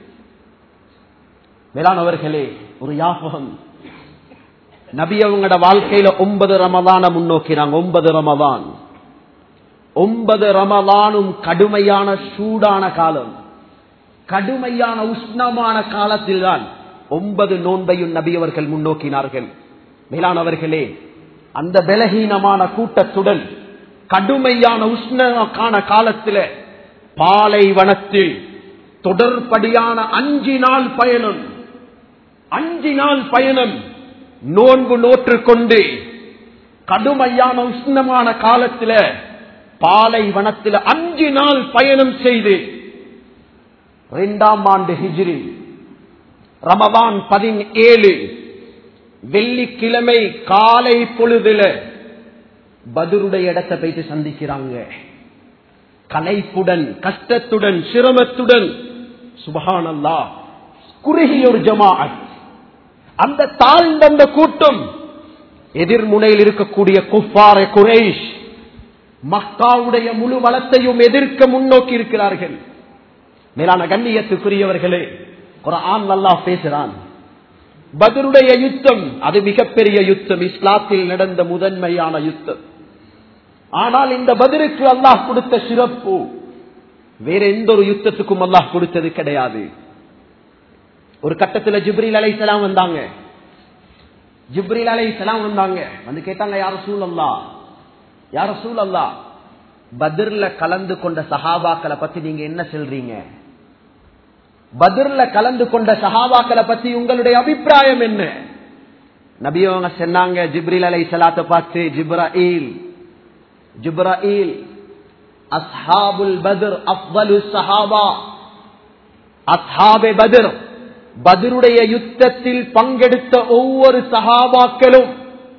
மேலானவர்களே ஒரு யாபகம் நபி அவங்களோட வாழ்க்கையில ஒன்பது ரமதான முன்னோக்கினாங்க ஒன்பது ரமதான் ஒன்பது ரமதானும் கடுமையான சூடான காலம் கடுமையான உஷ்ணமான காலத்தில் தான் ஒன்பது நோன்பையும் நபி அவர்கள் முன்னோக்கினார்கள் மேலானவர்களே அந்த பலகீனமான கூட்டத்துடன் கடுமையான உஷ்ணமான காலத்தில் பாலைவனத்தில் தொடர்படியான அஞ்சு நாள் பயணம் அஞ்சு நாள் பயணம் நோன்பு நோற்று கொண்டு கடுமையான உஷ்ணமான காலத்தில் பாலைவனத்தில் அஞ்சு நாள் பயணம் செய்து இரண்டாம் ஆண்டு ஹிஜ்ரி ரமதான் பதினேழு வெள்ளிக்கிழமை காலை பொழுதுல பதுருடைய இடத்தை போயிட்டு சந்திக்கிறாங்க கலைப்புடன் கஷ்டத்துடன் சிரமத்துடன் சுபகானல்லா குறுகிய ஒரு ஜமாஅத் அந்த தாழ்ந்த கூட்டம் எதிர்முனையில் இருக்கக்கூடிய குஃபார குரேஷ் மக்காவுடைய முழு வளத்தையும் எதிர்க்க முன்னோக்கி இருக்கிறார்கள் மேலான கண்ணியத்துக்குரியவர்களே ஒரு ஆண் நல்லா பேசுறான் பதருடைய யுத்தம் அது மிகப்பெரிய யுத்தம் இஸ்லாத்தில் நடந்த முதன்மையான யுத்தம் ஆனால் இந்த பதிலுக்கு அல்லாஹ் கொடுத்த சிறப்பு வேற எந்த ஒரு யுத்தத்துக்கும் அல்லாஹ் கொடுத்தது கிடையாது ஒரு கட்டத்தில் ஜிப்ரில் அலை வந்தாங்க ஜிப்ரில் அலை வந்தாங்க வந்து கேட்டாங்க யார சூழல்லா யார சூழல்லா பத்ர்ல கலந்து கொண்ட சஹாபாக்களை பத்தி நீங்க என்ன சொல்றீங்க பத்ர்ல கலந்து கொண்ட சஹாபாக்களை பத்தி உங்களுடைய அபிப்பிராயம் என்ன நபி அவங்க சொன்னாங்க ஜிப்ரில் அலை சலாத்தை பார்த்து ஜிப்ராயில் ஜிப்ராயில் அஸ்ஹாபுல் பத்ர் அஃபலு சஹாபா அஸ்ஹாபே பத்ர் பதருடைய யுத்தத்தில் பங்கெடுத்த ஒவ்வொரு சகாபாக்களும்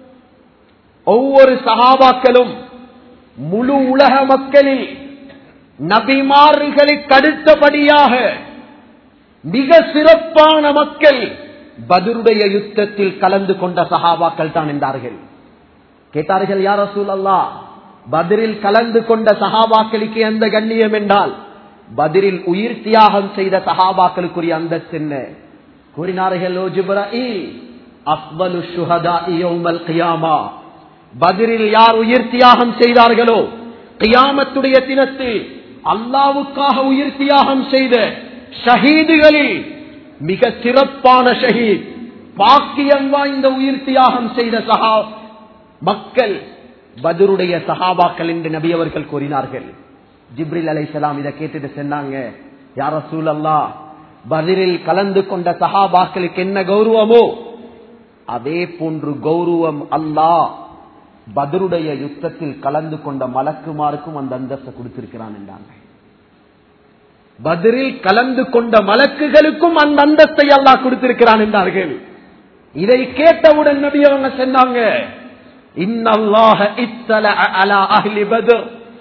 ஒவ்வொரு சகாபாக்களும் முழு உலக மக்களில் நபிமார்களுக்கு அடுத்தபடியாக மிக சிறப்பான மக்கள் பதருடைய யுத்தத்தில் கலந்து கொண்ட சஹாபாக்கள் தான் என்றார்கள் கேட்டார்கள் யார் ரசூல் அல்லா பதிரில் கலந்து கொண்ட சஹாபாக்களுக்கு எந்த கண்ணியம் என்றால் பதிரில் உயிர் தியாகம் செய்த சஹாபாக்களுக்குரிய அந்த சின்ன கூறினார்கள் "ஓ ஜிப்ராயீல், அஃபலு ஷுஹதாஇ யௌமல் கியாமா." பதிரில் யார் உயிர் தியாகம் செய்தார்களோ கியாமத்துடைய தினத்தில் அல்லாவுக்காக உயிர் தியாகம் செய்த ஷஹீதுகளில் மிக சிறப்பான ஷஹீத் பாக்கியம் வாய்ந்த உயிர் தியாகம் செய்த சஹா மக்கள் பதருடைய சஹாபாக்கள் என்று நபி அவர்கள் கூறினார்கள் ஜிப்ரில் அலைசலாம் இதை கேட்டுட்டு சொன்னாங்க யார சூழல்லா பதிரில் கலந்து கொண்ட சஹாபாக்களுக்கு என்ன கௌரவமோ அதே போன்று கௌரவம் அல்லாஹ் பதருடைய யுத்தத்தில் கலந்து கொண்ட மலக்குமாருக்கும் அந்த அந்தஸ்தை கொடுத்திருக்கிறான் என்றாங்க பதிரில் கலந்து கொண்ட மலக்குகளுக்கும் அந்த அந்தஸ்தை அல்லாஹ் கொடுத்திருக்கிறான் என்றார்கள் இதை கேட்டவுடன் நபி அவங்க சொன்னாங்க இன்னல்லாஹ இத்தலஅ அலா அஹ்லி பத்ர்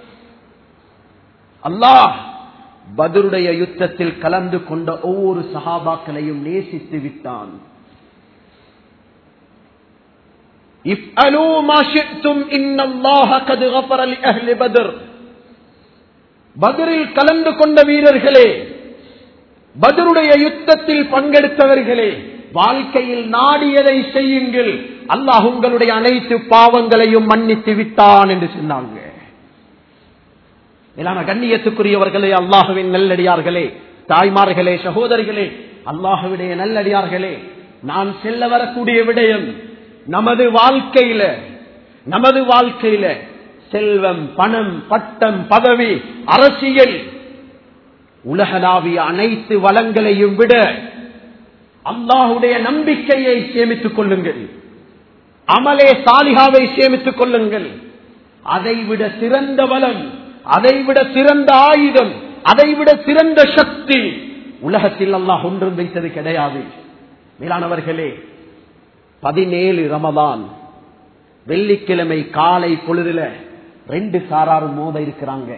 அல்லாஹ் பதருடைய யுத்தத்தில் கலந்து கொண்ட ஒவ்வொரு சஹாபாக்களையும் நேசித்து விட்டான் افعلوا ما شئتم ان الله قد غفر لاهل بدر பதரில் கலந்து கொண்ட வீரர்களே பதருடைய யுத்தத்தில் பங்கெடுத்தவர்களே வாழ்க்கையில் நாடியதை செய்யுங்கள் அல்லாஹ் உங்களுடைய அனைத்து பாவங்களையும் மன்னித்து விட்டான் என்று சொன்னாங்க மேலான கண்ணியத்துக்குரியவர்களே அல்லாஹுவின் நல்லடியார்களே தாய்மார்களே சகோதரிகளே அல்லாஹுடைய நல்லடியார்களே நான் செல்ல வரக்கூடிய விடயம் நமது வாழ்க்கையில நமது வாழ்க்கையில செல்வம் பணம் பட்டம் பதவி அரசியல் உலகளாவிய அனைத்து வளங்களையும் விட அல்லாஹுடைய நம்பிக்கையை சேமித்துக் கொள்ளுங்கள் அமலே சாலிகாவை சேமித்துக் கொள்ளுங்கள் அதைவிட சிறந்த வளம் அதைவிட சிறந்த ஆயுதம் அதைவிட சிறந்த சக்தி உலகத்தில் அல்லாஹ் ஒன்றும் வைத்தது கிடையாது மேலானவர்களே பதினேழு ரமதான் வெள்ளிக்கிழமை காலை பொழுதுல ரெண்டு சாராரும் மோத இருக்கிறாங்க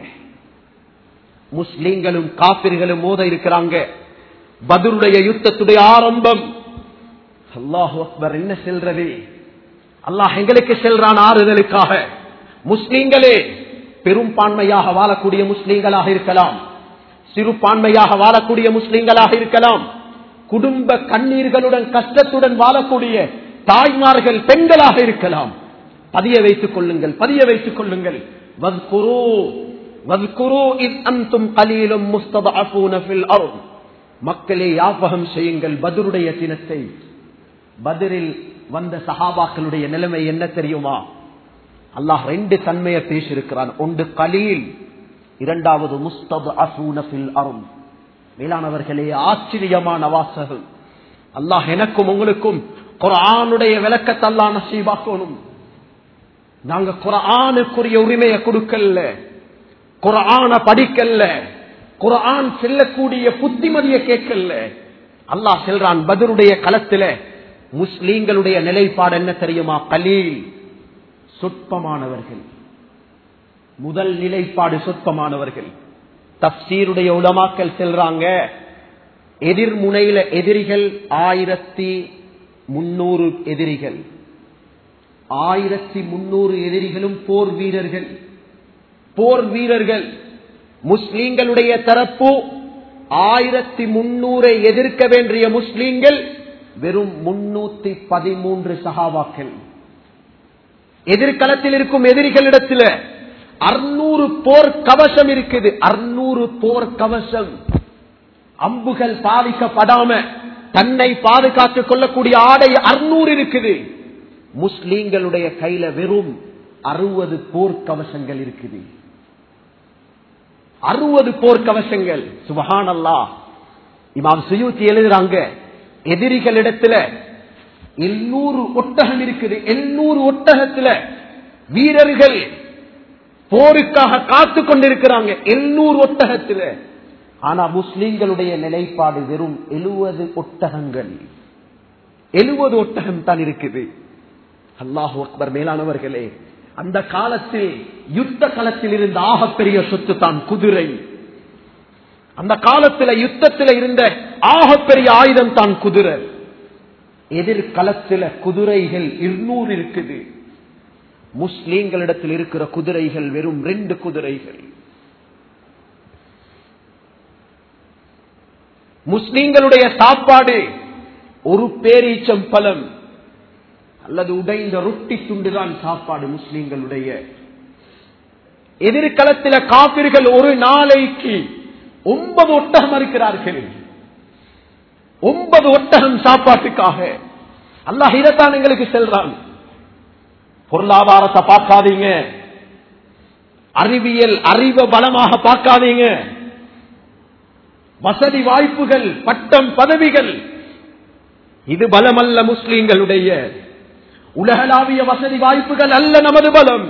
முஸ்லிம்களும் காப்பிர்களும் மோத இருக்கிறாங்க பதுருடைய யுத்தத்துடைய ஆரம்பம் அல்லாஹு அக்பர் என்ன செல்றது அல்லாஹ் எங்களுக்கு செல்றான் ஆறுதலுக்காக முஸ்லீம்களே பெரும்பான்மையாக வாழக்கூடிய முஸ்லீம்களாக இருக்கலாம் சிறுபான்மையாக வாழக்கூடிய முஸ்லீம்களாக இருக்கலாம் குடும்ப கண்ணீர்களுடன் கஷ்டத்துடன் வாழக்கூடிய தாய்மார்கள் பெண்களாக இருக்கலாம் பதிய வைத்துக் கொள்ளுங்கள் பதிய வைத்துக் கொள்ளுங்கள் வத்குரு வத்குரு இத் அன்தும் கலீலும் முஸ்ததஅஃபூன ஃபில் அர்த் மக்களே யாபகம் செய்யுங்கள் பதருடைய தினத்தை பதிரில் வந்த சஹாபாக்களுடைய நிலைமை என்ன தெரியுமா அல்லாஹ் ரெண்டு தன்மையை பேசியிருக்கிறான் ஒன்று கலீல் இரண்டாவது முஸ்தது அசூனபில் அருண் மேலானவர்களே ஆச்சரியமான வாசகம் அல்லாஹ் எனக்கும் உங்களுக்கும் குரானுடைய விளக்கத்தை அல்லாஹ் நசீபாக்கணும் நாங்க குரானுக்குரிய உரிமையை கொடுக்கல குரான படிக்கல்ல குரான் செல்லக்கூடிய புத்திமதியை கேட்கல அல்லாஹ் செல்றான் பதருடைய களத்துல முஸ்லீம்களுடைய நிலைப்பாடு என்ன தெரியுமா கலீல் சொற்பமானவர்கள் முதல் நிலைப்பாடு சொற்பமானவர்கள் தப்சீருடைய உலமாக்கல் செல்றாங்க எதிர்முனையில எதிரிகள் ஆயிரத்தி முன்னூறு எதிரிகள் ஆயிரத்தி முன்னூறு எதிரிகளும் போர் வீரர்கள் போர் வீரர்கள் முஸ்லீம்களுடைய தரப்பு ஆயிரத்தி முன்னூரை எதிர்க்க வேண்டிய முஸ்லீம்கள் வெறும் முன்னூத்தி பதிமூன்று சகாவாக்கள் எதிர்காலத்தில் இருக்கும் எதிரிகளிடத்தில் அறுநூறு போர் கவசம் இருக்குது அறுநூறு போர் கவசம் அம்புகள் பாதிக்கப்படாம தன்னை பாதுகாத்துக் கொள்ளக்கூடிய ஆடை அறுநூறு இருக்குது முஸ்லீம்களுடைய கையில வெறும் அறுபது போர்க்கவசங்கள் இருக்குது அறுபது போர்க்கவசங்கள் சுபஹான் அல்லா இமாம் சுயூத்தி எழுதுறாங்க எதிரிகளிடத்துல எண்ணூறு ஒட்டகம் இருக்குது எண்ணூறு ஒட்டகத்துல வீரர்கள் போருக்காக காத்து கொண்டிருக்கிறாங்க எண்ணூறு ஒட்டகத்துல ஆனா முஸ்லிம்களுடைய நிலைப்பாடு வெறும் எழுபது ஒட்டகங்கள் எழுபது ஒட்டகம் தான் இருக்குது அல்லாஹு அக்பர் மேலானவர்களே அந்த காலத்தில் யுத்த களத்தில் இருந்த ஆகப்பெரிய சொத்து தான் குதிரை அந்த காலத்துல யுத்தத்தில் இருந்த ஆகப்பெரிய ஆயுதம் தான் குதிரை எதிர்களத்தில் குதிரைகள் இருநூறு இருக்குது முஸ்லீம்களிடத்தில் இருக்கிற குதிரைகள் வெறும் ரெண்டு குதிரைகள் முஸ்லீம்களுடைய சாப்பாடு ஒரு பேரீச்சம் பழம் அல்லது உடைந்த ரொட்டி துண்டுதான் சாப்பாடு முஸ்லீம்களுடைய எதிர்காலத்தில் காப்பிர்கள் ஒரு நாளைக்கு ஒன்பது ஒட்டகம் இருக்கிறார்கள் ஒன்பது ஒட்டகம் சாப்பாட்டுக்காக அல்லாஹ் இதைத்தான் எங்களுக்கு செல்றான் பொருளாதாரத்தை பார்க்காதீங்க அறிவியல் அறிவை பலமாக பார்க்காதீங்க வசதி வாய்ப்புகள் பட்டம் பதவிகள் இது பலமல்ல முஸ்லீம்களுடைய உலகளாவிய வசதி வாய்ப்புகள் அல்ல நமது பலம்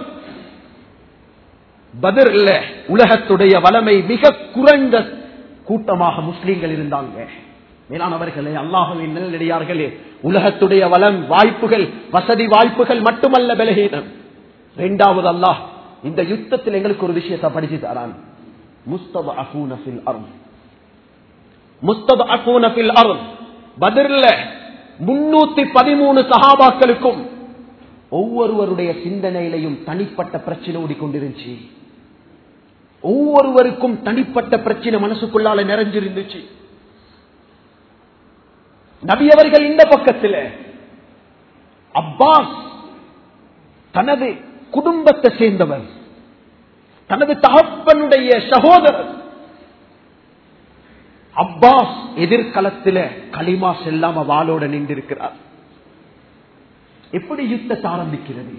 பதில் இல்ல உலகத்துடைய வளமை மிக குறைந்த கூட்டமாக முஸ்லீம்கள் இருந்தாங்க மேலானவர்களே அல்லாஹுவின் நெல்லடியார்களே உலகத்துடைய வளம் வாய்ப்புகள் வசதி வாய்ப்புகள் மட்டுமல்ல பலகீனம் இரண்டாவது அல்லாஹ் இந்த யுத்தத்தில் எங்களுக்கு ஒரு விஷயத்தை படிச்சு தரான் முஸ்தப அகூனபில் அருள் முஸ்தப அகூனபில் அருள் பதிர்ல முன்னூத்தி பதிமூணு சகாபாக்களுக்கும் ஒவ்வொருவருடைய சிந்தனையிலையும் தனிப்பட்ட பிரச்சனை ஓடிக்கொண்டிருந்துச்சு ஒவ்வொருவருக்கும் தனிப்பட்ட பிரச்சனை மனசுக்குள்ளால நிறைஞ்சிருந்துச்சு நபியவர்கள் இந்த பக்கத்தில் அப்பாஸ் தனது குடும்பத்தை சேர்ந்தவர் தனது தகப்பனுடைய சகோதரர் அப்பாஸ் எதிர்காலத்தில் களிமா செல்லாம வாளோட நின்றிருக்கிறார் எப்படி யுத்தத்தை ஆரம்பிக்கிறது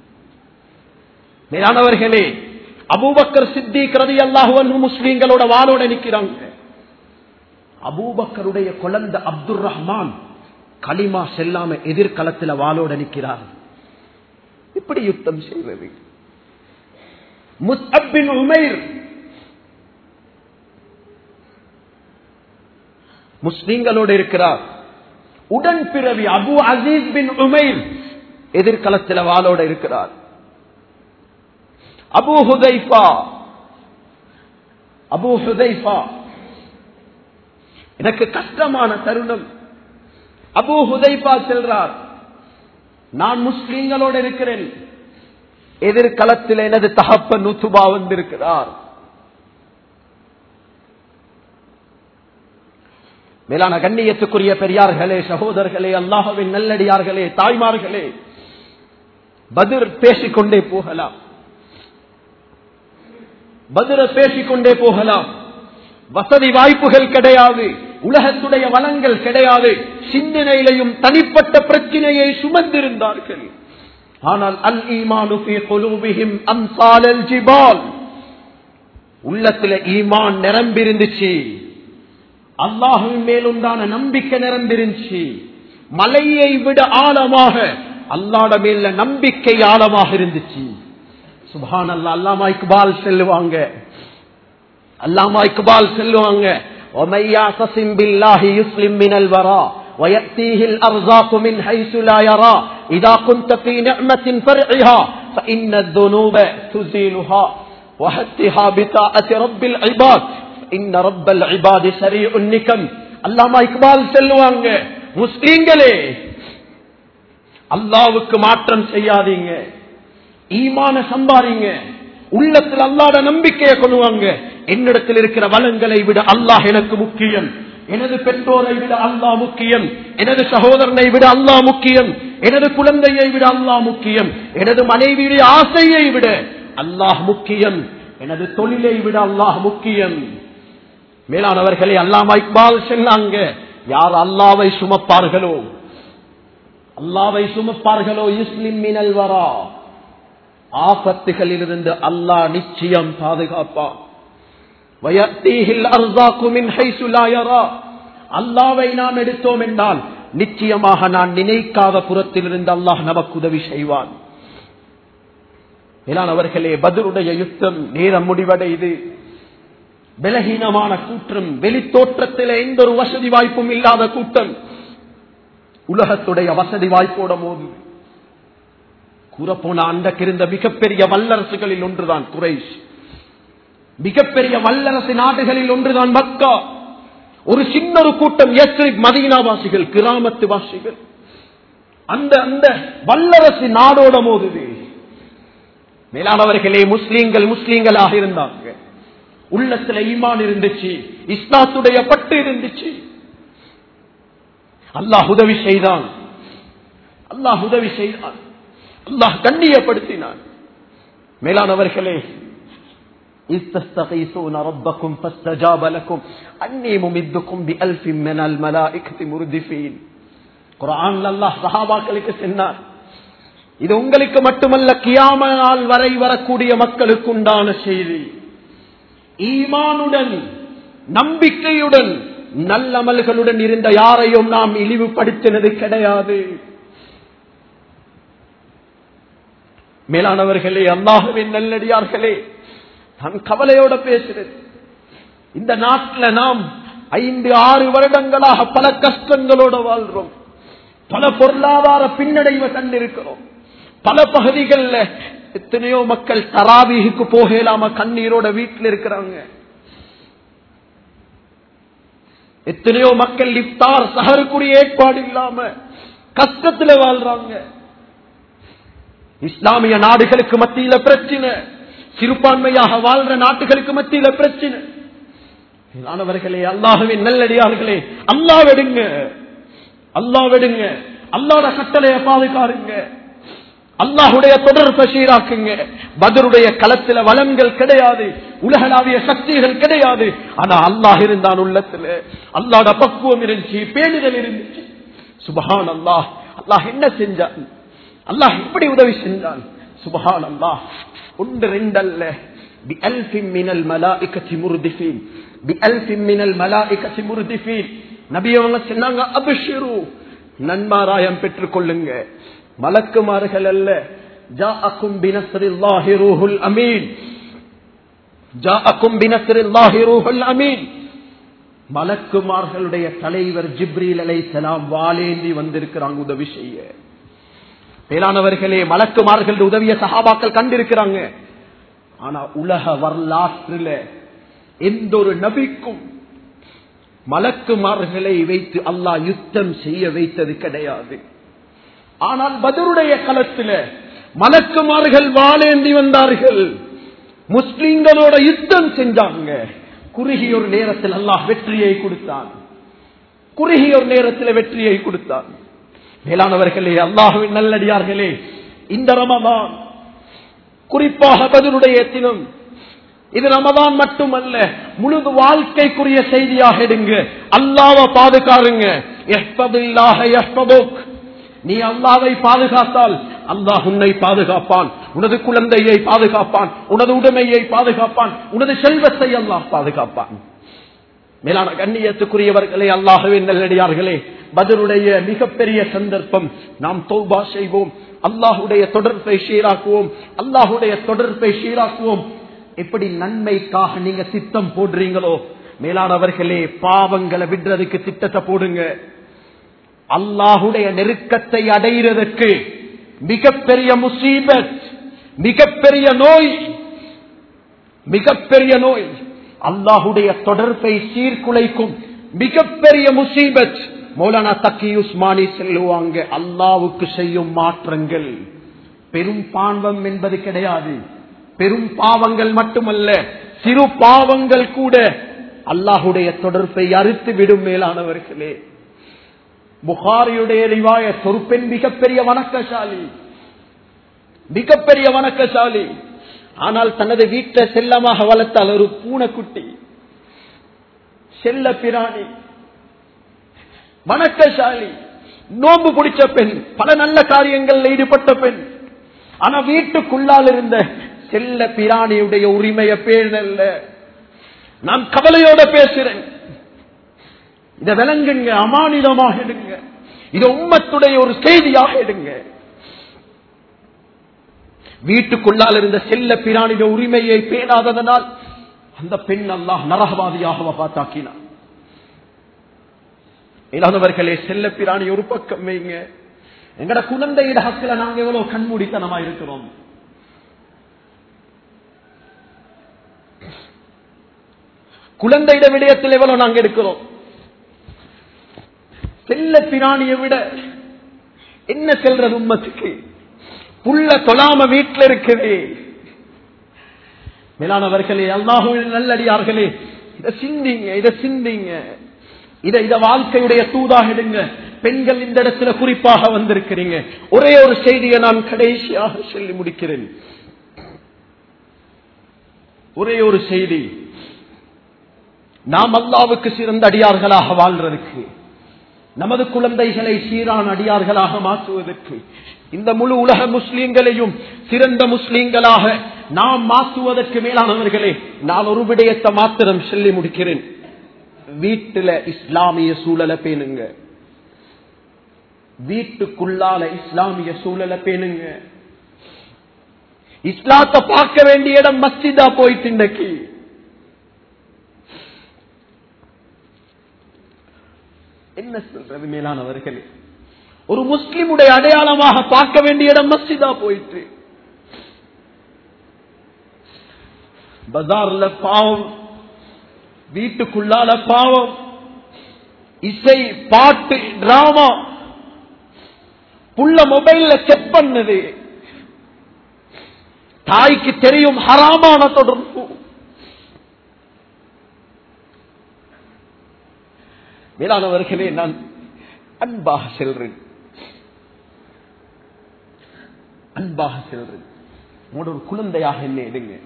மேலானவர்களே அபூபக்கர் சித்திக்கிறது அல்லாஹு முஸ்லீம்களோட வாளோட நிற்கிறாங்க அபூபக்கருடைய குழந்தை அப்துல் ரஹ்மான் களிமா செல்லாம எதிர்காலத்தில் வாளோட நிற்கிறார் இப்படி யுத்தம் செய்வது முஸ்அப்பின் உமைர் முஸ்லீம்களோடு இருக்கிறார் உடன் பிறவி அபு அசீஸ் பின் உமைர் எதிர்காலத்தில் வாளோட இருக்கிறார் அபு ஹுதைஃபா அபு ஹுதைஃபா எனக்கு கஷ்டமான தருணம் அபு ஹுதைபா செல்றார் நான் முஸ்லீம்களோடு இருக்கிறேன் எதிர்காலத்தில் எனது தகப்பன் நுத்துபா வந்திருக்கிறார் மேலான கண்ணியத்துக்குரிய பெரியார்களே சகோதரர்களே அல்லாஹவின் நல்லடியார்களே தாய்மார்களே பதிர் பேசிக்கொண்டே போகலாம் பதிர பேசிக்கொண்டே போகலாம் வசதி வாய்ப்புகள் கிடையாது உலகத்துடைய வளங்கள் கிடையாது சிந்தனையிலையும் தனிப்பட்ட பிரச்சனையை சுமந்திருந்தார்கள் ஆனால் அல் ஈமானு அம்சால் ஜிபால் உள்ளத்துல ஈமான் நிரம்பிருந்துச்சு அல்லாஹுவின் மேல் உண்டான நம்பிக்கை நிரம்பிருந்துச்சு மலையை விட ஆழமாக அல்லாட மேல நம்பிக்கை ஆழமாக இருந்துச்சு சுபான் அல்லா அல்லாமா இக்பால் செல்லுவாங்க அல்லாமா இக்பால் செல்லுவாங்க ومن يعتصم بالله يسلم من الوراء ويأتيه الأرزاق من حيث لا يرى إذا كنت في نعمة فرعها فإن الذنوب تزيلها وحتها بطاعة رب العباد إن رب العباد سريع النكم அல்லாமா இக்பால் செல்லுவாங்க முஸ்லீம்களே அல்லாவுக்கு மாற்றம் செய்யாதீங்க ஈமான சம்பாரிங்க உள்ளத்தில் அல்லாட நம்பிக்கையை கொள்ளுவாங்க என்னிடத்தில் இருக்கிற வளங்களை விட அல்லாஹ் எனக்கு முக்கியம் எனது பெற்றோரை விட அல்லாஹ் முக்கியம் எனது சகோதரனை விட அல்லாஹ் முக்கியம் எனது குழந்தையை விட அல்லாஹ் முக்கியம் எனது மனைவியுடைய ஆசையை விட அல்லாஹ் முக்கியம் எனது தொழிலை விட அல்லாஹ் முக்கியம் மேலானவர்களே அல்லாமா இக்பால் சொன்னாங்க யார் அல்லாவை சுமப்பார்களோ அல்லாவை சுமப்பார்களோ இஸ்லிம் மினல் வரா ஆபத்துகளில் இருந்து அல்லாஹ் நிச்சயம் பாதுகாப்பான் அல்லாவை நாம் எடுத்தோம் என்றால் நிச்சயமாக நான் நினைக்காத புறத்தில் இருந்து அல்லாஹ் நமக்கு உதவி செய்வான் அவர்களே பதிலுடைய யுத்தம் நேரம் முடிவடைது பலகீனமான கூட்டம் வெளித்தோற்றத்தில் எந்த ஒரு வசதி வாய்ப்பும் இல்லாத கூட்டம் உலகத்துடைய வசதி வாய்ப்போட போது கூறப்போன அன்றைக்கு இருந்த மிகப்பெரிய வல்லரசுகளில் ஒன்றுதான் குறைஷ் மிகப்பெரிய வல்லரசு நாடுகளில் ஒன்றுதான் மக்கா ஒரு சின்ன ஒரு கூட்டம் எஸ்ரிப் மதீனாவாசிகள் கிராமத்து வாசிகள் அந்த அந்த வல்லரசு நாடோட மோதுது மேலானவர்களே முஸ்லீம்கள் முஸ்லீம்களாக இருந்தாங்க உள்ளத்துல ஈமான் இருந்துச்சு இஸ்லாத்துடைய பட்டு இருந்துச்சு அல்லாஹ் உதவி செய்தான் அல்லாஹ் உதவி செய்தான் அல்லாஹ் கண்ணியப்படுத்தினான் மேலானவர்களே إذ تستغيثون ربكم فاستجاب لكم أني ممدكم بألف من الملائكة مردفين குரான் அல்லாஹ் சஹாபாக்களுக்கு சொன்னார் இது உங்களுக்கு மட்டுமல்ல கியாம நாள் வரை வரக்கூடிய மக்களுக்கு உண்டான செய்தி ஈமானுடன் நம்பிக்கையுடன் நல்லமல்களுடன் இருந்த யாரையும் நாம் இழிவுபடுத்தினது கிடையாது மேலானவர்களே அல்லாஹுவின் நல்லடியார்களே நான் கவலையோட பேசுறேன் இந்த நாட்டில் நாம் ஐந்து ஆறு வருடங்களாக பல கஷ்டங்களோட வாழ்றோம் பல பொருளாதார பின்னடைவை கண்டிருக்கிறோம் பல பகுதிகளில் எத்தனையோ மக்கள் தராவீகுக்கு போகலாம கண்ணீரோட வீட்டில் இருக்கிறாங்க எத்தனையோ மக்கள் இஃப்தார் சஹருக்குரிய ஏற்பாடு இல்லாம கஷ்டத்துல வாழ்றாங்க இஸ்லாமிய நாடுகளுக்கு மத்தியில பிரச்சனை சிறுபான்மையாக வாழ்ற நாட்டுகளுக்கு மத்தியில பிரச்சனை மாணவர்களே அல்லாஹுவின் நல்லடியார்களே அல்லா வெடுங்க அல்லா வெடுங்க அல்லாட கட்டளைய பாதுகாருங்க அல்லாஹுடைய தொடர்பை சீராக்குங்க பதருடைய களத்துல வளங்கள் கிடையாது உலகளாவிய சக்திகள் கிடையாது ஆனா அல்லாஹ் இருந்தான் உள்ளத்துல அல்லாட பக்குவம் இருந்துச்சு பேணுதல் இருந்துச்சு சுபஹான் அல்லாஹ் அல்லாஹ் என்ன செஞ்சான் அல்லாஹ் எப்படி உதவி செஞ்சான் சுபஹான் அல்லாஹ் ஒன்று ரெண்டல்ல بألف من الملائكة مردفين بألف من الملائكة مردفين நபி அவங்க சொன்னாங்க அபிஷிரு நன்மாராயம் பெற்றுக் கொள்ளுங்க மலக்குமார்கள் அல்ல ஜாஅக்கும் பினஸ்ரில்லாஹி ரூஹுல் அமீன் ஜாஅக்கும் பினஸ்ரில்லாஹி ரூஹுல் அமீன் மலக்குமார்களுடைய தலைவர் ஜிப்ரீல் அலைஹிஸ்ஸலாம் வாளேந்தி வந்திருக்கிறாங்க உதவி செய்ய மேலானவர்களே மலக்குமார்கள் உதவிய சகாபாக்கள் கண்டிருக்கிறாங்க ஆனா உலக வரலாற்றுல எந்த ஒரு நபிக்கும் மலக்குமார்களை வைத்து அல்லாஹ் யுத்தம் செய்ய வைத்தது கிடையாது ஆனால் பதருடைய களத்துல மலக்குமார்கள் வாழேந்தி வந்தார்கள் முஸ்லிம்களோட யுத்தம் செஞ்சாங்க குறுகிய ஒரு நேரத்தில் அல்லாஹ் வெற்றியை கொடுத்தான் குறுகிய ஒரு நேரத்தில் வெற்றியை கொடுத்தான் மேலானவர்களே அல்லாஹுவின் நல்லடியார்களே இந்த ரமதான் குறிப்பாக பதிலுடைய தினம் இது ரமதான் மட்டுமல்ல முழுது வாழ்க்கைக்குரிய செய்தியாக எடுங்க அல்லாவ பாதுகாருங்க நீ அல்லாவை பாதுகாத்தால் அல்லாஹ் உன்னை பாதுகாப்பான் உனது குழந்தையை பாதுகாப்பான் உனது உடைமையை பாதுகாப்பான் உனது செல்வத்தை அல்லாஹ் பாதுகாப்பான் மேலான கண்ணியத்துக்குரியவர்களே அல்லாஹுவின் நல்லடியார்களே பதிலுடைய மிகப்பெரிய சந்தர்ப்பம் நாம் தௌபா செய்வோம் அல்லாஹுடைய தொடர்பை சீராக்குவோம் அல்லாஹுடைய தொடர்பை சீராக்குவோம் எப்படி நன்மைக்காக நீங்க திட்டம் போடுறீங்களோ மேலானவர்களே பாவங்களை விடுறதுக்கு திட்டத்தை போடுங்க அல்லாஹுடைய நெருக்கத்தை அடைகிறதுக்கு மிகப்பெரிய முசீபத் மிகப்பெரிய நோய் மிகப்பெரிய நோய் அல்லாஹுடைய தொடர்பை சீர்குலைக்கும் மிகப்பெரிய முசீபத் மௌலானா தக்கி உஸ்மானி செல்லுவாங்க அல்லாவுக்கு செய்யும் மாற்றங்கள் பெரும் பாவம் என்பது கிடையாது பெரும் பாவங்கள் மட்டுமல்ல சிறு பாவங்கள் கூட அல்லாஹுடைய தொடர்பை அறுத்து விடும் மேலானவர்களே புகாரியுடைய ரிவாய சொற்பெண் மிகப்பெரிய வணக்கசாலி மிகப்பெரிய வணக்கசாலி ஆனால் தனது வீட்டை செல்லமாக வளர்த்தால் ஒரு பூனைக்குட்டி செல்ல பிராணி வணக்கசாலி நோம்பு பிடிச்ச பெண் பல நல்ல காரியங்களில் ஈடுபட்ட பெண் ஆனா வீட்டுக்குள்ளால் இருந்த செல்ல பிராணியுடைய உரிமையை பேணல்ல நான் கவலையோட பேசுறேன் இத விளங்குங்க அமானிதமாக எடுங்க இது உம்மத்துடைய ஒரு செய்தியாக எடுங்க வீட்டுக்குள்ளால் இருந்த செல்ல பிராணிட உரிமையை பேணாததனால் அந்த பெண் அல்லாஹ் நரகவாதியாக பார்த்தாக்கினார் இல்லாதவர்களே செல்ல பிராணி ஒரு பக்கம் வைங்க எங்கட குழந்தையிட ஹக்கில நாங்க எவ்வளவு கண்மூடித்தனமா இருக்கிறோம் குழந்தையிட விடயத்தில் எவ்வளவு நாங்க எடுக்கிறோம் செல்ல பிராணியை விட என்ன செல்றது உம்மத்துக்கு புள்ள தொழாம வீட்டில் இருக்குது மேலானவர்களே அல்லாஹுவின் நல்லடியார்களே இதை சிந்திங்க இதை சிந்திங்க இதை இத வாழ்க்கையுடைய தூதாக எடுங்க பெண்கள் இந்த இடத்துல குறிப்பாக வந்திருக்கிறீங்க ஒரே ஒரு செய்தியை நான் கடைசியாக சொல்லி முடிக்கிறேன் ஒரே ஒரு செய்தி நாம் அல்லாவுக்கு சிறந்த அடியார்களாக வாழ்றதுக்கு நமது குழந்தைகளை சீரான அடியார்களாக மாற்றுவதற்கு இந்த முழு உலக முஸ்லீம்களையும் சிறந்த முஸ்லீம்களாக நாம் மாற்றுவதற்கு மேலானவர்களே நான் ஒரு விடயத்தை மாத்திரம் சொல்லி முடிக்கிறேன் வீட்டுல இஸ்லாமிய சூழலை பேணுங்க வீட்டுக்குள்ளால இஸ்லாமிய சூழலை பேணுங்க இஸ்லாத்தை பார்க்க வேண்டிய இடம் மஸ்ஜிதா போயிட்டு இன்னைக்கு என்ன சொல்றது மேலானவர்களே ஒரு முஸ்லிமுடைய அடையாளமாக பார்க்க வேண்டிய இடம் மஸ்ஜிதா போயிட்டு பஜார்ல பாவம் வீட்டுக்குள்ளால பாவம் இசை பாட்டு டிராமா புள்ள மொபைல்ல செக் பண்ணது தாய்க்கு தெரியும் ஹராமான தொடர்பு மேலானவர்களே நான் அன்பாக செல்றேன் அன்பாக செல்றேன் உங்களோட ஒரு குழந்தையாக என்ன எடுங்க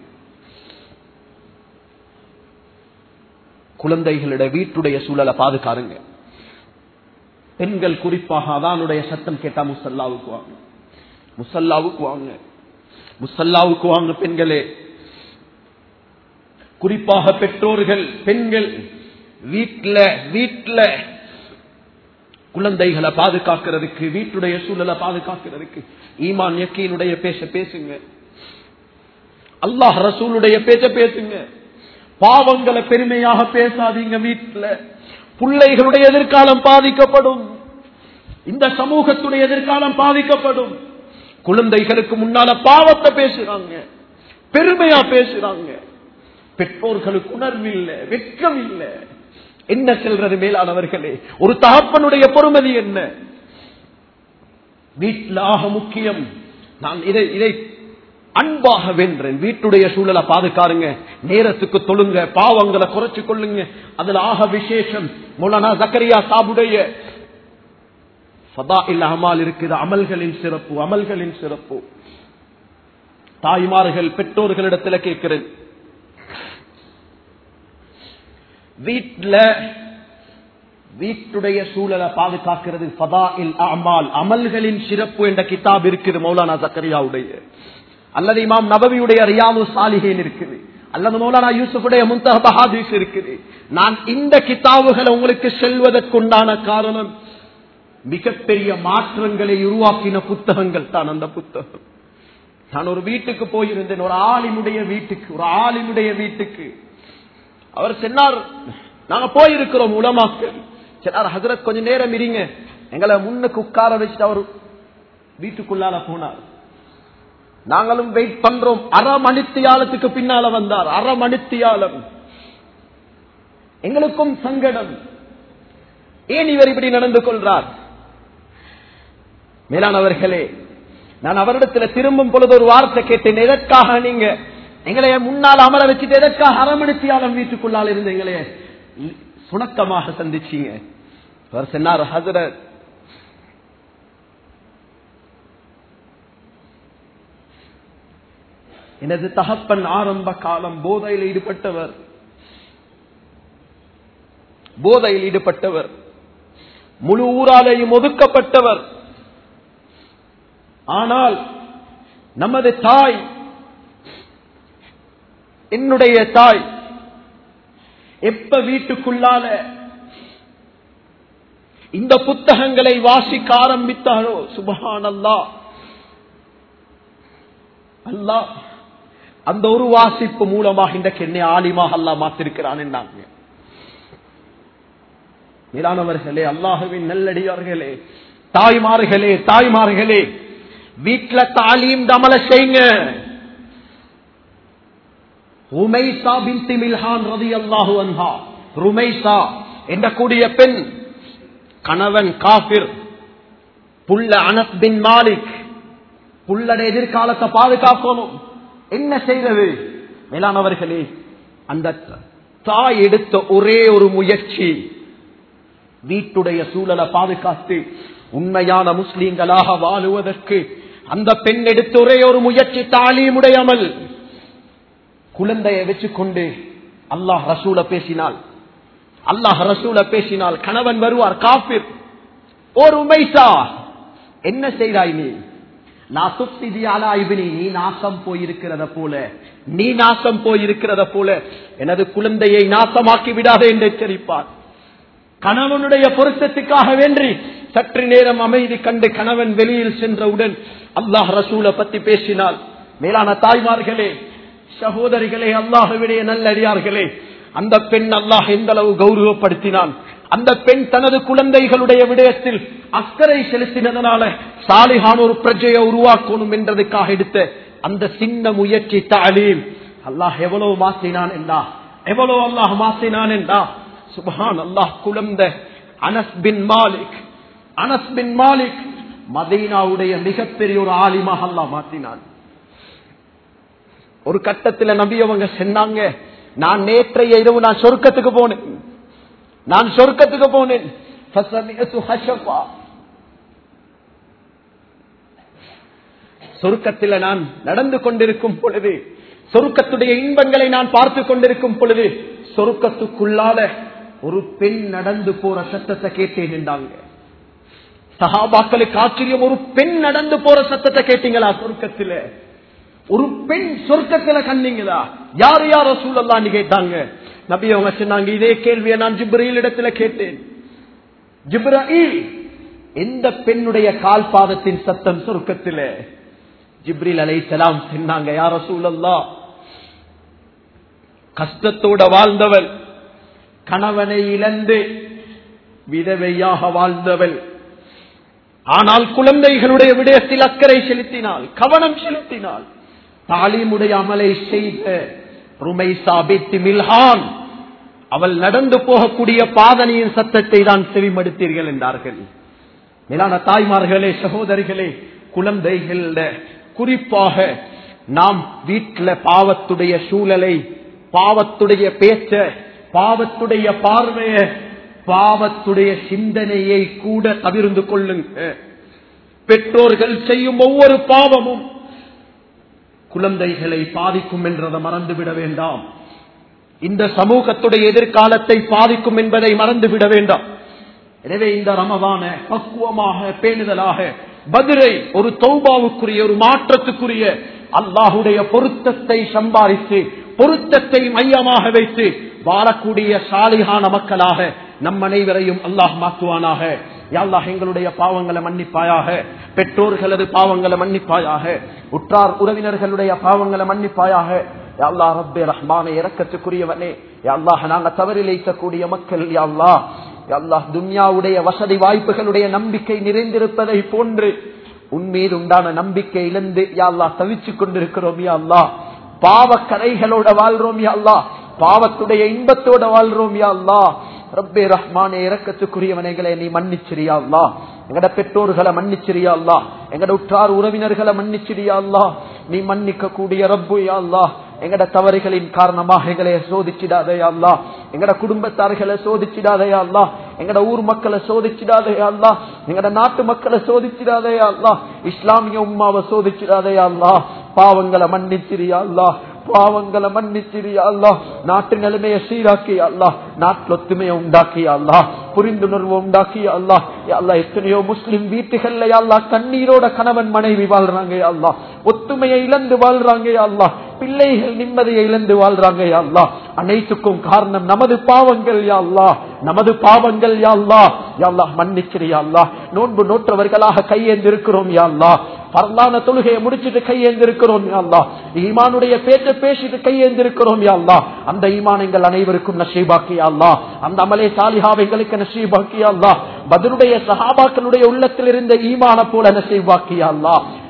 குழந்தைகளிட வீட்டுடைய சூழலை பாதுகாருங்க பெண்கள் குறிப்பாக அதானுடைய சத்தம் கேட்டா முசல்லாவுக்கு வாங்க முசல்லாவுக்கு வாங்க முசல்லாவுக்கு வாங்க பெண்களே குறிப்பாக பெற்றோர்கள் பெண்கள் வீட்டுல வீட்டுல குழந்தைகளை பாதுகாக்கிறதுக்கு வீட்டுடைய சூழலை பாதுகாக்கிறதுக்கு ஈமான் யக்கீனுடைய பேச பேசுங்க அல்லாஹ் ரசூலுடைய பேச்ச பேசுங்க பாவங்களை பெருமையாக பேசாதீங்க வீட்டுல பிள்ளைகளுடைய எதிர்காலம் பாதிக்கப்படும் இந்த சமூகத்துடைய எதிர்காலம் பாதிக்கப்படும் குழந்தைகளுக்கு முன்னால பாவத்தை பேசுறாங்க பெருமையா பேசுறாங்க பெற்றோர்களுக்கு உணர்வு இல்லை வெட்கம் இல்லை என்ன செல்றது மேலானவர்களே ஒரு தகப்பனுடைய பொறுமதி என்ன வீட்டில் ஆக முக்கியம் நான் இதை இதை அன்பாக வென்றேன் வீட்டுடைய சூழலை பாதுகாருங்க நேரத்துக்கு தொழுங்க பாவங்களை குறைச்சு கொள்ளுங்க அதுல ஆக விசேஷம் மௌலானா ஜக்கரியா சாபுடைய சதா இல்ல அமால் இருக்குது அமல்களின் சிறப்பு அமல்களின் சிறப்பு தாய்மார்கள் பெற்றோர்களிடத்துல கேட்கிறேன் வீட்டுல வீட்டுடைய சூழலை பாதுகாக்கிறது சதா இல் அமால் அமல்களின் சிறப்பு என்ற கிதாப் இருக்குது மௌலானா ஜக்கரியாவுடைய அல்லது இமாம் நபவியுடைய ரியாமு சாலிகேன் இருக்குது அல்லது மௌலானா யூசுஃபுடைய முந்தக பஹாதீஸ் இருக்குது நான் இந்த கிதாபுகளை உங்களுக்கு செல்வதற்குண்டான காரணம் மிகப்பெரிய மாற்றங்களை உருவாக்கின புத்தகங்கள் தான் அந்த புத்தகம் நான் ஒரு வீட்டுக்கு போயிருந்தேன் ஒரு ஆளினுடைய வீட்டுக்கு ஒரு ஆளினுடைய வீட்டுக்கு அவர் சொன்னார் நாங்க போயிருக்கிறோம் உலமாக்கள் சொன்னார் ஹசரத் கொஞ்ச நேரம் இருங்க எங்களை முன்னுக்கு உட்கார வச்சுட்டு அவர் வீட்டுக்குள்ளால போனார் நாங்களும் வெயிட் பண்றோம் அரை மணித்தியாலத்துக்கு பின்னால வந்தார் அரை மணித்தியாலம் எங்களுக்கும் சங்கடம் ஏன் இவர் இப்படி நடந்து கொள்றார் மேலானவர்களே நான் அவரிடத்துல திரும்பும் பொழுது ஒரு வார்த்தை கேட்டேன் எதற்காக நீங்க எங்களைய முன்னால் அமர வச்சுட்டு எதற்காக அரமணித்தியாலம் வீட்டுக்குள்ளால் இருந்து எங்களைய சுணக்கமாக சந்திச்சீங்க அவர் சொன்னார் ஹசரத் எனது தகப்பன் ஆரம்ப காலம் போதையில் ஈடுபட்டவர் போதையில் ஈடுபட்டவர் முழு ஊராலேயும் ஒதுக்கப்பட்டவர் ஆனால் நமது தாய் என்னுடைய தாய் எப்ப வீட்டுக்குள்ளால இந்த புத்தகங்களை வாசிக்க ஆரம்பித்தாரோ சுபஹான் அல்லா அல்லா அந்த ஒரு வாசிப்பு மூலமாக இன்றைக்கு என்னை ஆலிமாக அல்லா மாத்திருக்கிறான் என்றாங்க மேலானவர்களே அல்லாஹுவின் நல்லடியார்களே தாய்மார்களே தாய்மார்களே வீட்டுல தாலீம் தமல செய்யுங்க ருமைசா பின்தி மில்ஹான் ரலியல்லாஹு அன்ஹா ருமைசா என்ற கூடிய பெண் கணவன் காபிர் புள்ள அனஸ் பின் மாலிக் புள்ளட எதிர்காலத்தை பாதுகாக்கணும் என்ன செய்வது மேலானவர்களே அந்த தாய் எடுத்த ஒரே ஒரு முயற்சி வீட்டுடைய சூழலை பாதுகாத்து உண்மையான முஸ்லீம்களாக வாழுவதற்கு அந்த பெண் எடுத்த ஒரே ஒரு முயற்சி தாலீமுடையமல் குழந்தையை வச்சுக்கொண்டு அல்லாஹ் ரசூல பேசினால் அல்லாஹ் ரசூல பேசினால் கணவன் வருவார் காபிர் ஒரு உமைசா என்ன செய்தாய் நீ நான் சுப்திதியாலா இவனி நீ நாசம் போயிருக்கிறத போல நீ நாசம் போயிருக்கிறத போல எனது குழந்தையை நாசமாக்கி விடாதே என்று எச்சரிப்பார் கணவனுடைய பொருத்தத்துக்காக வேண்டி சற்று நேரம் அமைதி கண்டு கணவன் வெளியில் சென்றவுடன் அல்லாஹ் ரசூலை பத்தி பேசினால் மேலான தாய்மார்களே சகோதரிகளே அல்லாஹுவிடைய நல்லடியார்களே அந்த பெண் அல்லாஹ் எந்த அளவு கௌரவப்படுத்தினான் அந்த பெண் தனது குழந்தைகளுடைய விடயத்தில் அக்கறை செலுத்தினதனால சாலிகான ஒரு பிரஜையை உருவாக்கணும் என்றதுக்காக எடுத்த அந்த சின்ன முயற்சி தாலீம் அல்லாஹ் எவ்வளவு மாற்றினான் என்றா எவ்வளவு அல்லாஹ் மாற்றினான் என்றா சுபஹான் அல்லாஹ் குழந்தை அனஸ் பின் மாலிக் அனஸ் பின் மாலிக் மதீனாவுடைய மிகப்பெரிய ஒரு ஆலிமாக அல்லாஹ் மாற்றினான் ஒரு கட்டத்துல நபி அவங்க சொன்னாங்க நான் நேற்றைய இரவு நான் சொர்க்கத்துக்கு போனேன் நான் சொர்க்கத்துக்கு போனேன் ஃபசமிஅத்து ஹஷஃபா. சொர்க்கத்தில் நான் நடந்து கொண்டிருக்கும் பொழுது சொர்க்கத்துடைய இன்பங்களை நான் பார்த்து கொண்டிருக்கும் பொழுது சொர்க்கத்துக்குள்ளால ஒரு பெண் நடந்து போற சத்தத்தை கேட்டேன் என்றாங்க சஹாபாக்களுக்கு ஆச்சரியம் ஒரு பெண் நடந்து போற சத்தத்தை கேட்டீங்களா சொர்க்கத்துல ஒரு பெண் சொர்க்கத்துல கண்டீங்களா யார் யார சூழல்லான்னு கேட்டாங்க நபி அவங்க சொன்னாங்க இதே கேள்வியை நான் ஜிப்ரீல் இடத்துல கேட்டேன் ஜிப்ரீல் எந்த பெண்ணுடைய கால் பாதத்தின் சத்தம் சொர்க்கத்துல ஜிப்ரில் அலை சலாம் சொன்னாங்க யார சூழல்லா கஷ்டத்தோட வாழ்ந்தவள் கணவனை இழந்து விதவையாக வாழ்ந்தவள் ஆனால் குழந்தைகளுடைய விடயத்தில் அக்கறை செலுத்தினாள் கவனம் செலுத்தினாள் தாலீமுடைய அமலை செய்த ருமை சாபித்து மில்ஹான் அவள் நடந்து போகக்கூடிய பாதனையின் சத்தத்தை தான் செவிமடுத்தீர்கள் என்றார்கள் மேலான தாய்மார்களே சகோதரிகளே குழந்தைகள குறிப்பாக நாம் வீட்டில் பாவத்துடைய சூழலை பாவத்துடைய பேச்ச பாவத்துடைய பார்வைய பாவத்துடைய சிந்தனையை கூட தவிர்ந்து கொள்ளுங்க பெற்றோர்கள் செய்யும் ஒவ்வொரு பாவமும் குழந்தைகளை பாதிக்கும் என்றதை மறந்துவிட வேண்டாம் இந்த சமூகத்துடைய எதிர்காலத்தை பாதிக்கும் என்பதை மறந்துவிட வேண்டாம் எனவே இந்த ரமதான பக்குவமாக பேணுதலாக பதிலை ஒரு தௌபாவுக்குரிய ஒரு மாற்றத்துக்குரிய அல்லாஹுடைய பொருத்தத்தை சம்பாதித்து பொருத்தத்தை மையமாக வைத்து வாழக்கூடிய சாலிகான மக்களாக நம் அனைவரையும் அல்லாஹ் மாற்றுவானாக யாழ்லாஹ் எங்களுடைய பாவங்களை மன்னிப்பாயாக பெற்றோர்களது பாவங்களை மன்னிப்பாயாக உற்றார் உறவினர்களுடைய பாவங்களை மன்னிப்பாயாக யாழ்லா ரப்பே ரஹ்மான இறக்கத்துக்குரியவனே யாழ்லாஹ் நாங்க தவறிழைக்கக்கூடிய மக்கள் யாழ்லா யாழ்லாஹ் துன்யாவுடைய வசதி வாய்ப்புகளுடைய நம்பிக்கை நிறைந்திருப்பதை போன்று உன்மீது உண்டான நம்பிக்கை இழந்து யாழ்லா தவிச்சு கொண்டிருக்கிறோம் யாழ்லா பாவக்கரைகளோட வாழ்றோம் யாழ்லா பாவத்துடைய இன்பத்தோட வாழ்றோம் யாழ்லா ரப்பே ரஹ்மானே இறக்கத்துக்குரியவனைகளை நீ மன்னிச்சிரியா அல்லா எங்கட பெற்றோர்களை மன்னிச்சிரியா அல்லா எங்கட உற்றார் உறவினர்களை மன்னிச்சிரியா அல்லா நீ மன்னிக்க கூடிய ரப்பு யா அல்லா எங்கட தவறுகளின் காரணமாக எங்களை சோதிச்சிடாதே அல்லா எங்கட குடும்பத்தார்களை சோதிச்சிடாதே அல்லா எங்கட ஊர் மக்களை சோதிச்சிடாதே அல்லா எங்கட நாட்டு மக்களை சோதிச்சிடாதே அல்லா இஸ்லாமிய உம்மாவை சோதிச்சிடாதே அல்லா பாவங்களை மன்னிச்சிரியா அல்லா பாவங்களை மன்னிச்சிரியா அல்லா நாட்டு நிலைமையை சீராக்கியா அல்லா நாட்டில் ஒத்துமையை உண்டாக்கியா அல்லா புரிந்துணர்வு உண்டாக்கியா அல்லா அல்லா எத்தனையோ முஸ்லிம் வீட்டுகள்ல அல்லா கண்ணீரோட கணவன் மனைவி வாழ்றாங்க அல்லா ஒத்துமையை இழந்து வாழ்றாங்க அல்லா பிள்ளைகள் நிம்மதியை இழந்து வாழ்றாங்க அல்லா அனைத்துக்கும் காரணம் நமது பாவங்கள் யாழ்லா நமது பாவங்கள் யாழ்லா யாழ்லா மன்னிச்சிரியா அல்லா நோன்பு நோற்றவர்களாக கையேந்திருக்கிறோம் யாழ்லா பரலான தொழுகையை முடிச்சிட்டு கையேந்திருக்கிறோம் யாழ்லா ஈமானுடைய பேச்ச பேசிட்டு கையேந்திருக்கிறோம் யாழ்லா அந்த ஈமான் எங்கள் அனைவருக்கும் நஷீபாக்கியா அல்லா அந்த அமலே சாலிஹாவை எங்களுக்கு நஷீபாக்கியா அல்லா பதிலுடைய சஹாபாக்களுடைய உள்ளத்தில் இருந்த ஈமான போல நஷீபாக்கியா அல்லா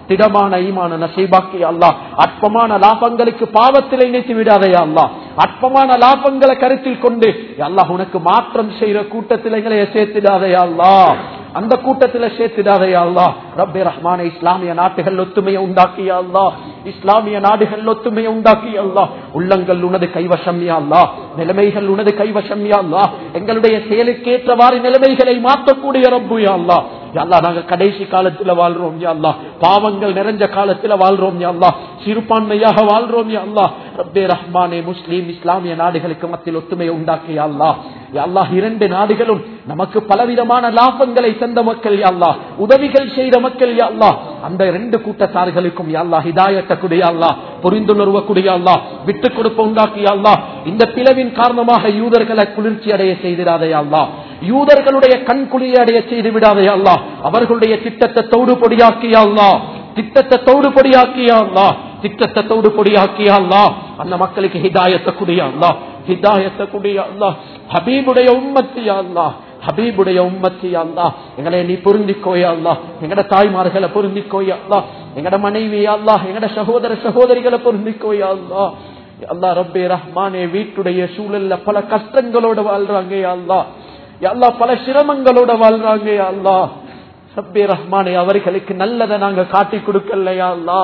திடமான ஈமான நசீபாக்கி அல்லா அற்பமான லாபங்களுக்கு பாவத்தில் இணைத்து விடாதே அல்லா அற்பமான லாபங்களை கருத்தில் கொண்டு அல்லாஹ் உனக்கு மாற்றம் செய்யற கூட்டத்தில் எங்களை சேர்த்திடாதே அல்லா அந்த கூட்டத்தில் சேர்த்திடாதே அல்லா ரப்பே ரஹ்மான இஸ்லாமிய நாட்டுகள் ஒத்துமையை உண்டாக்கிய அல்லா இஸ்லாமிய நாடுகள் ஒத்துமையை உண்டாக்கிய அல்லா உள்ளங்கள் உனது கைவசம் யா அல்லா நிலைமைகள் உனது கைவசம் யா அல்லா எங்களுடைய செயலுக்கேற்றவாறு நிலைமைகளை மாற்றக்கூடிய ரப்பு யா அல்லா அல்லா நாங்க கடைசி காலத்துல வாழ்றோம் யா அல்லா பாவங்கள் நிறைஞ்ச காலத்துல வாழ்றோம் யா அல்லா சிறுபான்மையாக வாழ்றோம் யா அல்லா ரப்பே ரஹ்மானே முஸ்லீம் இஸ்லாமிய நாடுகளுக்கு மத்தியில் ஒத்துமையை உண்டாக்கிய அல்லா அல்லாஹ் இரண்டு நாடுகளும் நமக்கு பலவிதமான லாபங்களை தந்த மக்கள் யாழ்லா உதவிகள் செய்த மக்கள் யாழ்லா அந்த இரண்டு கூட்டத்தார்களுக்கும் யாழ்லா ஹிதாயத்தை குடியாள்லா புரிந்துணர்வு குடியாள்லா விட்டுக் கொடுப்ப உண்டாக்கியாள்லா இந்த பிளவின் காரணமாக யூதர்களை குளிர்ச்சி அடைய செய்திடாதையாள்லா யூதர்களுடைய கண் குளிய அடைய செய்து விடாதையாள்லா அவர்களுடைய திட்டத்தை தோடு பொடியாக்கியாள்லா திட்டத்தை தோடு பொடியாக்கியாள்லா திட்டத்தை தோடு பொடியாக்கியாள்லா அந்த மக்களுக்கு ஹிதாயத்தை குடியாள்லா ஹிதாயத்தை குடியாள்லா ஹபீபுடைய உம்மத்தியா அல்லா ஹபீபுடைய உம்மத்தியா அல்லா எங்களை நீ பொருந்திக்கோயா அல்லா எங்கட தாய்மார்களை பொருந்திக்கோயா அல்லா எங்கட மனைவியா அல்லா எங்கட சகோதர சகோதரிகளை பொருந்திக்கோயா அல்லா அல்லா ரப்பே ரஹ்மானே வீட்டுடைய சூழல்ல பல கஷ்டங்களோட வாழ்றாங்க அல்லா அல்லா பல சிரமங்களோட வாழ்றாங்க அல்லா ரப்பே ரஹ்மானே அவர்களுக்கு நல்லதை நாங்க காட்டி கொடுக்கலையா அல்லா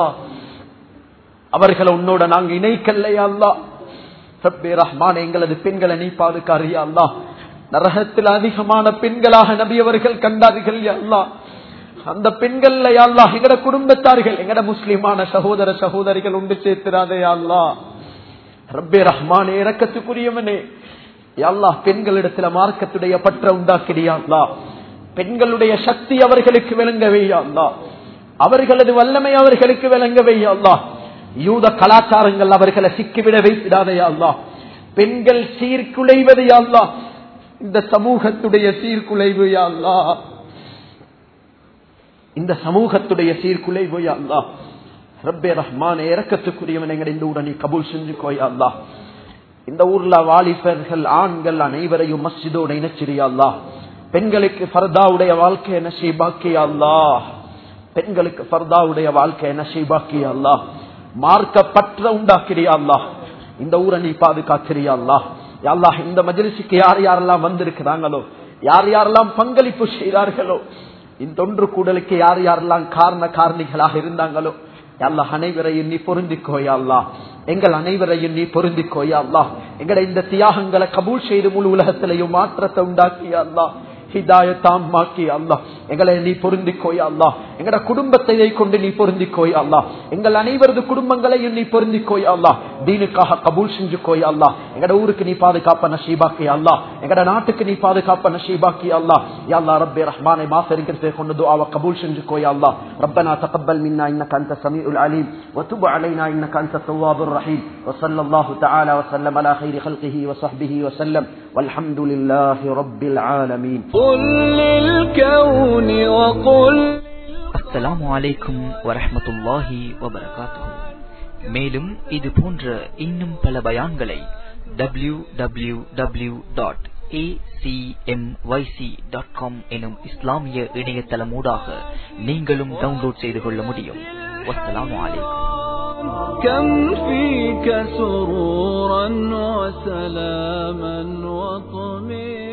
அவர்களை உன்னோட நாங்க இணைக்கல்லையா அல்லா ரப்பே ரஹ்மான் எங்களது பெண்களை நீ பாதுகாரியா அல்லா நரகத்தில் அதிகமான பெண்களாக நபியவர்கள் கண்டார்கள் அல்லா அந்த பெண்கள் அல்லா எங்கட குடும்பத்தார்கள் எங்கட முஸ்லிமான சகோதர சகோதரிகள் உண்டு சேர்த்திராதே அல்லா ரப்பே ரஹ்மானே இறக்கத்துக்குரியவனே அல்லா பெண்களிடத்துல மார்க்கத்துடைய பற்ற உண்டாக்கிறியா அல்லா பெண்களுடைய சக்தி அவர்களுக்கு விளங்கவே அல்லா அவர்களது வல்லமை அவர்களுக்கு விளங்கவே அல்லா யூத கலாச்சாரங்கள் அவர்களை சிக்கிவிட வைத்திடாதே அல்லா பெண்கள் சீர்குலைவது அல்லா இந்த சமூகத்துடைய சீர்குலைவு அல்லா இந்த சமூகத்துடைய சீர்குலைவு அல்லா ரப்பே ரஹ்மான இறக்கத்துக்குரியவன் எங்களை இந்த உடனே கபூல் செஞ்சுக்கோயா அல்லா இந்த ஊர்ல வாலிபர்கள் ஆண்கள் அனைவரையும் மஸ்ஜிதோட இணைச்சிரியா அல்லா பெண்களுக்கு ஃபர்தாவுடைய வாழ்க்கை நசீபாக்கியா அல்லா பெண்களுக்கு ஃபர்தாவுடைய வாழ்க்கை நசீபாக்கியா அல்லா மார்க்க பற்ற உண்டாக்கிறியா அல்லா இந்த ஊரை நீ பாதுகாக்கிறியா அல்லா அல்லாஹ் இந்த மஜலிசுக்கு யார் யாரெல்லாம் வந்திருக்கிறாங்களோ யார் யாரெல்லாம் பங்களிப்பு செய்தார்களோ இந்த ஒன்று கூடலுக்கு யார் யாரெல்லாம் காரண காரணிகளாக இருந்தாங்களோ அல்லாஹ் அனைவரையும் நீ பொருந்திக்கோயா அல்லா எங்கள் அனைவரையும் நீ பொருந்திக்கோயா அல்லா எங்களை இந்த தியாகங்களை கபூல் செய்து முழு உலகத்திலையும் மாற்றத்தை உண்டாக்கியா அல்லா ஹிதாயத்தாமாக்கி அல்லா எங்களை நீ பொருந்திக்கோயா அல்லா எங்கட குடும்பத்தை கொண்டு நீ பொருந்திக்கோயா அல்லா எங்கள் அனைவரது குடும்பங்களையும் நீ பொருந்திக்கோயா அல்லா தீனுக்காக கபூல் செஞ்சுக்கோயா அல்லா எங்கட ஊருக்கு நீ பாதுகாப்ப நஷீபாக்கி அல்லா எங்கட நாட்டுக்கு நீ பாதுகாப்ப நஷீபாக்கி அல்லா யாழ்லா ரப்பே ரஹ்மானை மாசரிக்கிறதை கொண்டு துஆவை கபூல் செஞ்சுக்கோயா அல்லா ربنا تقبل منا انك انت السميع العليم وتب علينا انك انت التواب الرحيم وصلى الله تعالى وسلم على خير خلقه وصحبه وسلم والحمد لله رب العالمين قل للكون وقل அஸ்ஸலாமு அலைக்கும் வரஹ்மத்துல்லாஹி வபரகாத்துஹு மேலும் இது போன்ற இன்னும் பல பயான்களை டபிள்யூ டபிள்யூ டபிள்யூ டாட் எனும் இஸ்லாமிய இணையதளமூடாக நீங்களும் டவுன்லோட் செய்து கொள்ள முடியும் வஸ்ஸலாமு அலைக்கும் كم فيك سرورا وسلاما وطمئنا